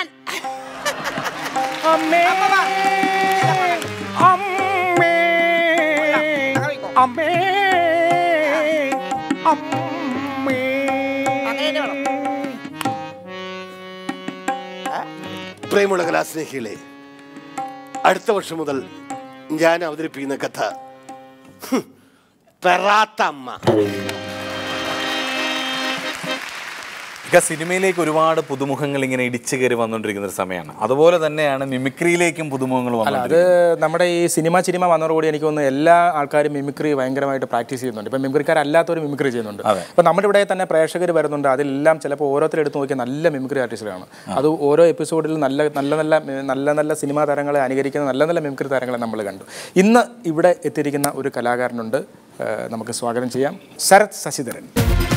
അമ്മേ അമ്മേ അമ്മേ അമ്മേ പ്രിയമുള്ള കലാസ്നേഹികളെ അടുത്ത വർഷം മുതൽ ഞാൻ അവതരിപ്പിക്കുന്ന കഥ ഹും, പെറാത്ത അമ്മ ഇക്ക സിനിമയിലേക്ക് ഒരുപാട് പുതുമുഖങ്ങൾ ഇങ്ങനെ ഇടിച്ചു കയറി വന്നുകൊണ്ടിരിക്കുന്ന ഒരു സമയമാണ് അതുപോലെ തന്നെയാണ് മിമിക്രിയിലേക്കും പുതുമുഖങ്ങൾ അല്ല അത് വന്നുകൊണ്ടിരിക്കുന്നത് നമ്മുടെ ഈ സിനിമ സിനിമ വന്നതോടുകൂടി എനിക്ക് തോന്നുന്നു എല്ലാ ആൾക്കാരും മിമിക്രി ഭയങ്കരമായിട്ട് പ്രാക്ടീസ് ചെയ്യുന്നുണ്ട് ഇപ്പം മിമിക്രിക്കാരല്ലാത്തവർ മിമിക്രി ചെയ്യുന്നുണ്ട് ഇപ്പം നമ്മുടെ ഇവിടെ തന്നെ പ്രേക്ഷകർ വരുന്നുണ്ട് അതിലെല്ലാം ചിലപ്പോൾ ഓരോരുത്തർ എടുത്ത് നോക്കിയാൽ നല്ല മിമിക്രി ആർട്ടിസ്റ്റുകളാണ് അത് ഓരോ എപ്പിസോഡിൽ നല്ല നല്ല നല്ല നല്ല നല്ല സിനിമാ താരങ്ങളെ അനുകരിക്കുന്ന നല്ല നല്ല മിമിക്രി താരങ്ങളെ നമ്മൾ കണ്ടു ഇന്ന് ഇവിടെ എത്തിയിരിക്കുന്ന ഒരു കലാകാരനുണ്ട് ഏഹ് നമുക്ക് സ്വാഗതം ചെയ്യാം ശരത് ശശിധരൻ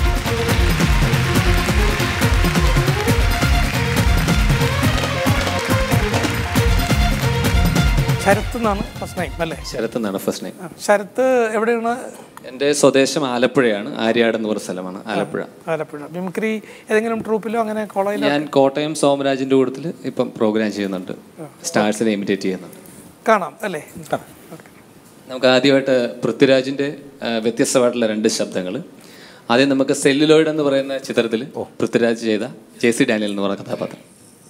ശരത്ത് എന്നാണ് ഫസ്റ്റ് നൈം അല്ലേ ശരത്ത് എന്നാണ് ഫസ്റ്റ് നെയിം ശരത്ത് എവിടെയാണ് എൻ്റെ സ്വദേശം ആലപ്പുഴയാണ് ആര്യാട് എന്ന് പറഞ്ഞ സ്ഥലമാണ് ആലപ്പുഴ ആലപ്പുഴ മിമിക്രി ഏതെങ്കിലും ട്രൂപ്പിലോ അങ്ങനെ കോളേജിലോ ഞാൻ കോട്ടയം സോമരാജിൻ്റെ കൂട്ടത്തിൽ ഇപ്പം പ്രോഗ്രാം ചെയ്യുന്നുണ്ട് സ്റ്റാർസിനെ ഇമിറ്റേറ്റ് ചെയ്യുന്നുണ്ട് കാണാം അല്ലേ നമുക്ക് ആദ്യമായിട്ട് പൃഥ്വിരാജിൻ്റെ ആ, വ്യത്യസ്തമായിട്ടുള്ള രണ്ട് ശബ്ദങ്ങൾ ആദ്യം നമുക്ക് സെല്ലുലോയിഡ് എന്ന് പറയുന്ന ചിത്രത്തിൽ പൃഥ്വിരാജ് ചെയ്ത ജെ സി ഡാനിയൽ എന്ന് പറയുന്ന കഥാപാത്രം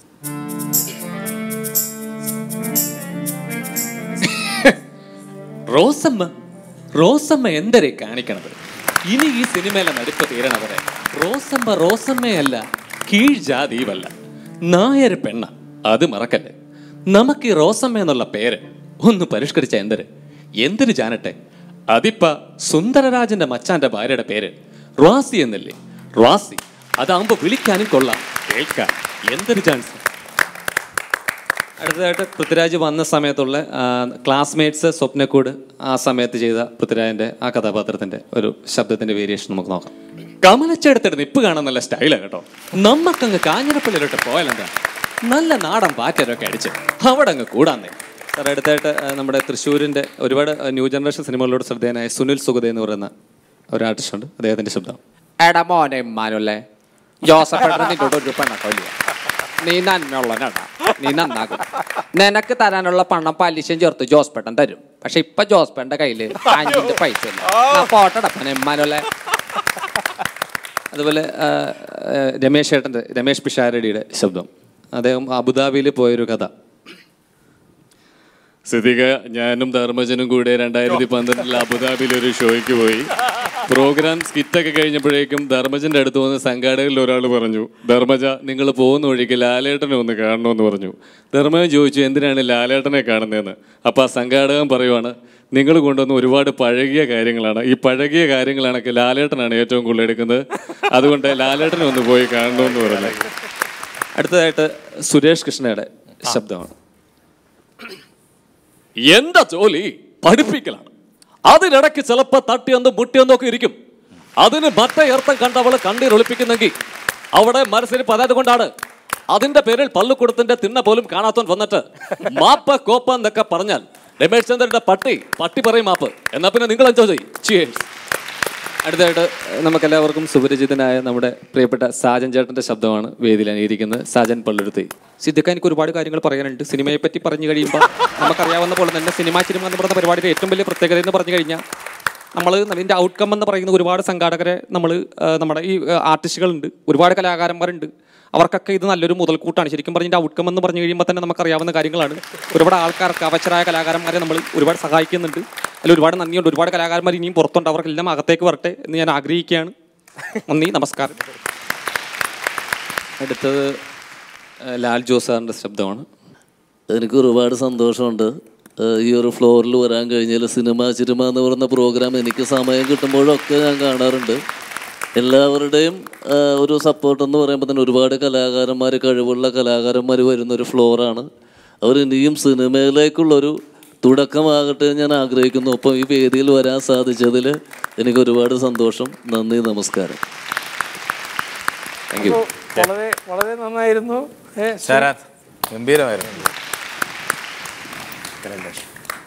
റോസമ്മ റോസമ്മ എന്തരെ കാണിക്കണത് ഇനി ഈ സിനിമയിലെ നടിപ്പ് തീരണവരെ റോസമ്മ റോസമ്മയല്ല കീഴ് ജാതിയുമല്ല നായർ പെണ്ണ അത് മറക്കല്ലേ നമുക്ക് ഈ റോസമ്മ എന്നുള്ള പേര് ഒന്ന് പരിഷ്കരിച്ച എന്തര് എന്തിന് ജാനട്ടെ അതിപ്പ സുന്ദരരാജന്റെ മച്ചാന്റെ ഭാര്യയുടെ പേര് റാസി എന്നല്ലേ റാസി അതാകുമ്പോ വിളിക്കാനും കൊള്ളാം കേൾക്കാൻ എന്തൊരു ചാൻസ് അടുത്തതായിട്ട് പൃഥ്വിരാജ് വന്ന സമയത്തുള്ള ക്ലാസ്മേറ്റ്സ് സ്വപ്നക്കൂട് ആ സമയത്ത് ചെയ്ത പൃഥ്വിരാജിന്റെ ആ കഥാപാത്രത്തിന്റെ ഒരു ശബ്ദത്തിന്റെ വേരിയേഷൻ നമുക്ക് നോക്കാം കമലച്ചെടുത്തിട്ട് നിപ്പ് കാണാൻ നല്ല സ്റ്റൈലാണ് കേട്ടോ നമ്മക്കങ്ങ് കാഞ്ഞിരപ്പള്ളിയിലോട്ട് പോയാലെന്താ നല്ല നാടൻ പാറ്റരൊക്കെ അടിച്ച് അവിടെ അങ്ങ് കൂടാന്നേ സാർ അടുത്തായിട്ട് ആ, നമ്മുടെ തൃശ്ശൂരിന്റെ ഒരുപാട് ന്യൂ ജനറേഷൻ സിനിമകളിലൂടെ ശ്രദ്ധേയനായ സുനിൽ സുഗത എന്ന് പറയുന്ന ഒരു ആർട്ടിസ്റ്റ് ഉണ്ട് അദ്ദേഹത്തിന്റെ ശബ്ദം എടാ മോനെ മാനുല്ലേ ജോസഫ് ഏട്ടൻ നിന്നോട് ഒരു പെണ്ണക്കല്ല നീ നന്മയുള്ളവനാടാ നീ നന്നാകും നിനക്ക് തരാനുള്ള പണം പലിശയും ചേർത്ത് ജോസ്പേട്ടൻ തരും പക്ഷെ ഇപ്പൊ ജോസ്പേട്ടന്റെ കയ്യില് അഞ്ചിന്റെ പൈസ ഇല്ല ഫോട്ടോ എടുപ്പനെ മാനുല്ലേ അതുപോലെ ആ, ആ, രമേശ് ഏട്ടൻ്റെ രമേശ് പിഷാരടിയുടെ ശബ്ദം അദ്ദേഹം അബുദാബിയിൽ പോയൊരു കഥ സ്ഥിതിക ഞാനും ധർമ്മജനും കൂടെ രണ്ടായിരത്തി പന്ത്രണ്ടിൽ അബുദാബിയിൽ ഒരു ഷോയ്ക്ക് പോയി പ്രോഗ്രാം സ്കിറ്റൊക്കെ കഴിഞ്ഞപ്പോഴേക്കും ധർമ്മജന്റെ അടുത്ത് വന്ന് സംഘാടകരിൽ ഒരാൾ പറഞ്ഞു ധർമ്മജ നിങ്ങൾ പോകുന്ന വഴിക്ക് ലാലേട്ടനെ ഒന്ന് കാണണമെന്ന് പറഞ്ഞു ധർമ്മജൻ ചോദിച്ചു എന്തിനാണ് ലാലേട്ടനെ കാണുന്നതെന്ന് അപ്പോൾ ആ സംഘാടകൻ പറയുവാണ് നിങ്ങൾ കൊണ്ടുവന്ന ഒരുപാട് പഴകിയ കാര്യങ്ങളാണ് ഈ പഴകിയ കാര്യങ്ങളാണെങ്കിൽ ലാലേട്ടനാണ് ഏറ്റവും കൂടുതൽ എടുക്കുന്നത് അതുകൊണ്ട് ലാലേട്ടനെ ഒന്ന് പോയി കാണണമെന്ന് പറഞ്ഞു അടുത്തതായിട്ട് സുരേഷ് കൃഷ്ണയുടെ ശബ്ദമാണ് എന്റെ ജോലി പഠിപ്പിക്കലാണ് അതിനിടയ്ക്ക് ചിലപ്പോൾ തട്ടിയൊന്നും മുട്ടിയൊന്നും ഒക്കെ ഇരിക്കും അതിന് മറ്റേ അർത്ഥം കണ്ടവള് കണ്ണീരൊളിപ്പിക്കുന്നെങ്കിൽ അവിടെ മനസ്സിന് പതാത് കൊണ്ടാണ് അതിന്റെ പേരിൽ പള്ളിക്കൂടത്തിന്റെ തിണ്ണ പോലും കാണാത്തവൻ വന്നിട്ട് മാപ്പ് കോപ്പ എന്നൊക്കെ പറഞ്ഞാൽ രമേശ് ചന്ദ്രന്റെ പട്ടി പട്ടി പറയും മാപ്പ് എന്നാ പിന്നെ നിങ്ങൾ എൻജോയ് ചെയ്യും Cheers. അടുത്തതായിട്ട് നമുക്കെല്ലാവർക്കും സുപരിചിതനായ നമ്മുടെ പ്രിയപ്പെട്ട സാജൻ ചേട്ടന്റെ ശബ്ദമാണ് വേദിയിൽ അനുകരിക്കുന്നത് സാജൻ പള്ളുരുത്തി സിദ്ദിഖ എനിക്ക് ഒരുപാട് കാര്യങ്ങൾ പറയാനുണ്ട് സിനിമയെ പറ്റി പറഞ്ഞു കഴിയുമ്പോൾ നമുക്കറിയാവുന്ന പോലെ തന്നെ സിനിമാ സിനിമ എന്ന് പറയുന്ന പരിപാടിയുടെ ഏറ്റവും വലിയ പ്രത്യേകത എന്ന് പറഞ്ഞു കഴിഞ്ഞാൽ നമ്മൾ ഇതിൻ്റെ ഔട്ട്കം എന്ന് പറയുന്ന ഒരുപാട് സംഘാടകരെ നമ്മൾ നമ്മുടെ ഈ ആർട്ടിസ്റ്റുകളുണ്ട് ഒരുപാട് കലാകാരന്മാരുണ്ട് അവർക്കൊക്കെ ഇത് നല്ലൊരു മുതൽക്കൂട്ടാണ് ശരിക്കും പറഞ്ഞ ഔട്ട്കം എന്ന് പറഞ്ഞു കഴിയുമ്പോൾ തന്നെ നമുക്കറിയാവുന്ന കാര്യങ്ങളാണ് ഒരുപാട് ആൾക്കാർക്ക് അവശരായ കലാകാരന്മാരെ നമ്മൾ ഒരുപാട് സഹായിക്കുന്നുണ്ട് അതിൽ ഒരുപാട് നന്ദിയുണ്ട് ഒരുപാട് കലാകാരന്മാർ ഇനിയും പുറത്തുണ്ട് അവർക്കെല്ലാം അകത്തേക്ക് വരട്ടെ എന്ന് ഞാൻ ആഗ്രഹിക്കുകയാണ് നന്ദി നമസ്കാരം അടുത്തത് ഏഹ്, ലാൽ ജോസ് സാറിൻ്റെ ശബ്ദമാണ് എനിക്ക് ഒരുപാട് സന്തോഷമുണ്ട് ഏഹ് ഈ ഒരു ഫ്ലോറിൽ വരാൻ കഴിഞ്ഞാൽ സിനിമ ചിനിമ എന്ന് പറയുന്ന പ്രോഗ്രാം എനിക്ക് സമയം കിട്ടുമ്പോഴൊക്കെ ഞാൻ കാണാറുണ്ട് എല്ലാവരുടെയും ഏഹ് ഒരു സപ്പോർട്ട് എന്ന് പറയുമ്പോൾ തന്നെ ഒരുപാട് കലാകാരന്മാർ കഴിവുള്ള കലാകാരന്മാർ വരുന്ന ഒരു ഫ്ലോറാണ് അവർ ഇനിയും സിനിമയിലേക്കുള്ളൊരു തുടക്കമാകട്ടെ എന്ന് ഞാൻ ആഗ്രഹിക്കുന്നു ഒപ്പം ഈ വേദിയിൽ വരാൻ സാധിച്ചതിൽ എനിക്ക് ഒരുപാട് സന്തോഷം നന്ദി നമസ്കാരം താങ്ക് യു അപ്പോൾ വളരെ വളരെ നന്നായിരുന്നു ഏ, ശരത് ഗംഭീരമായിരുന്നു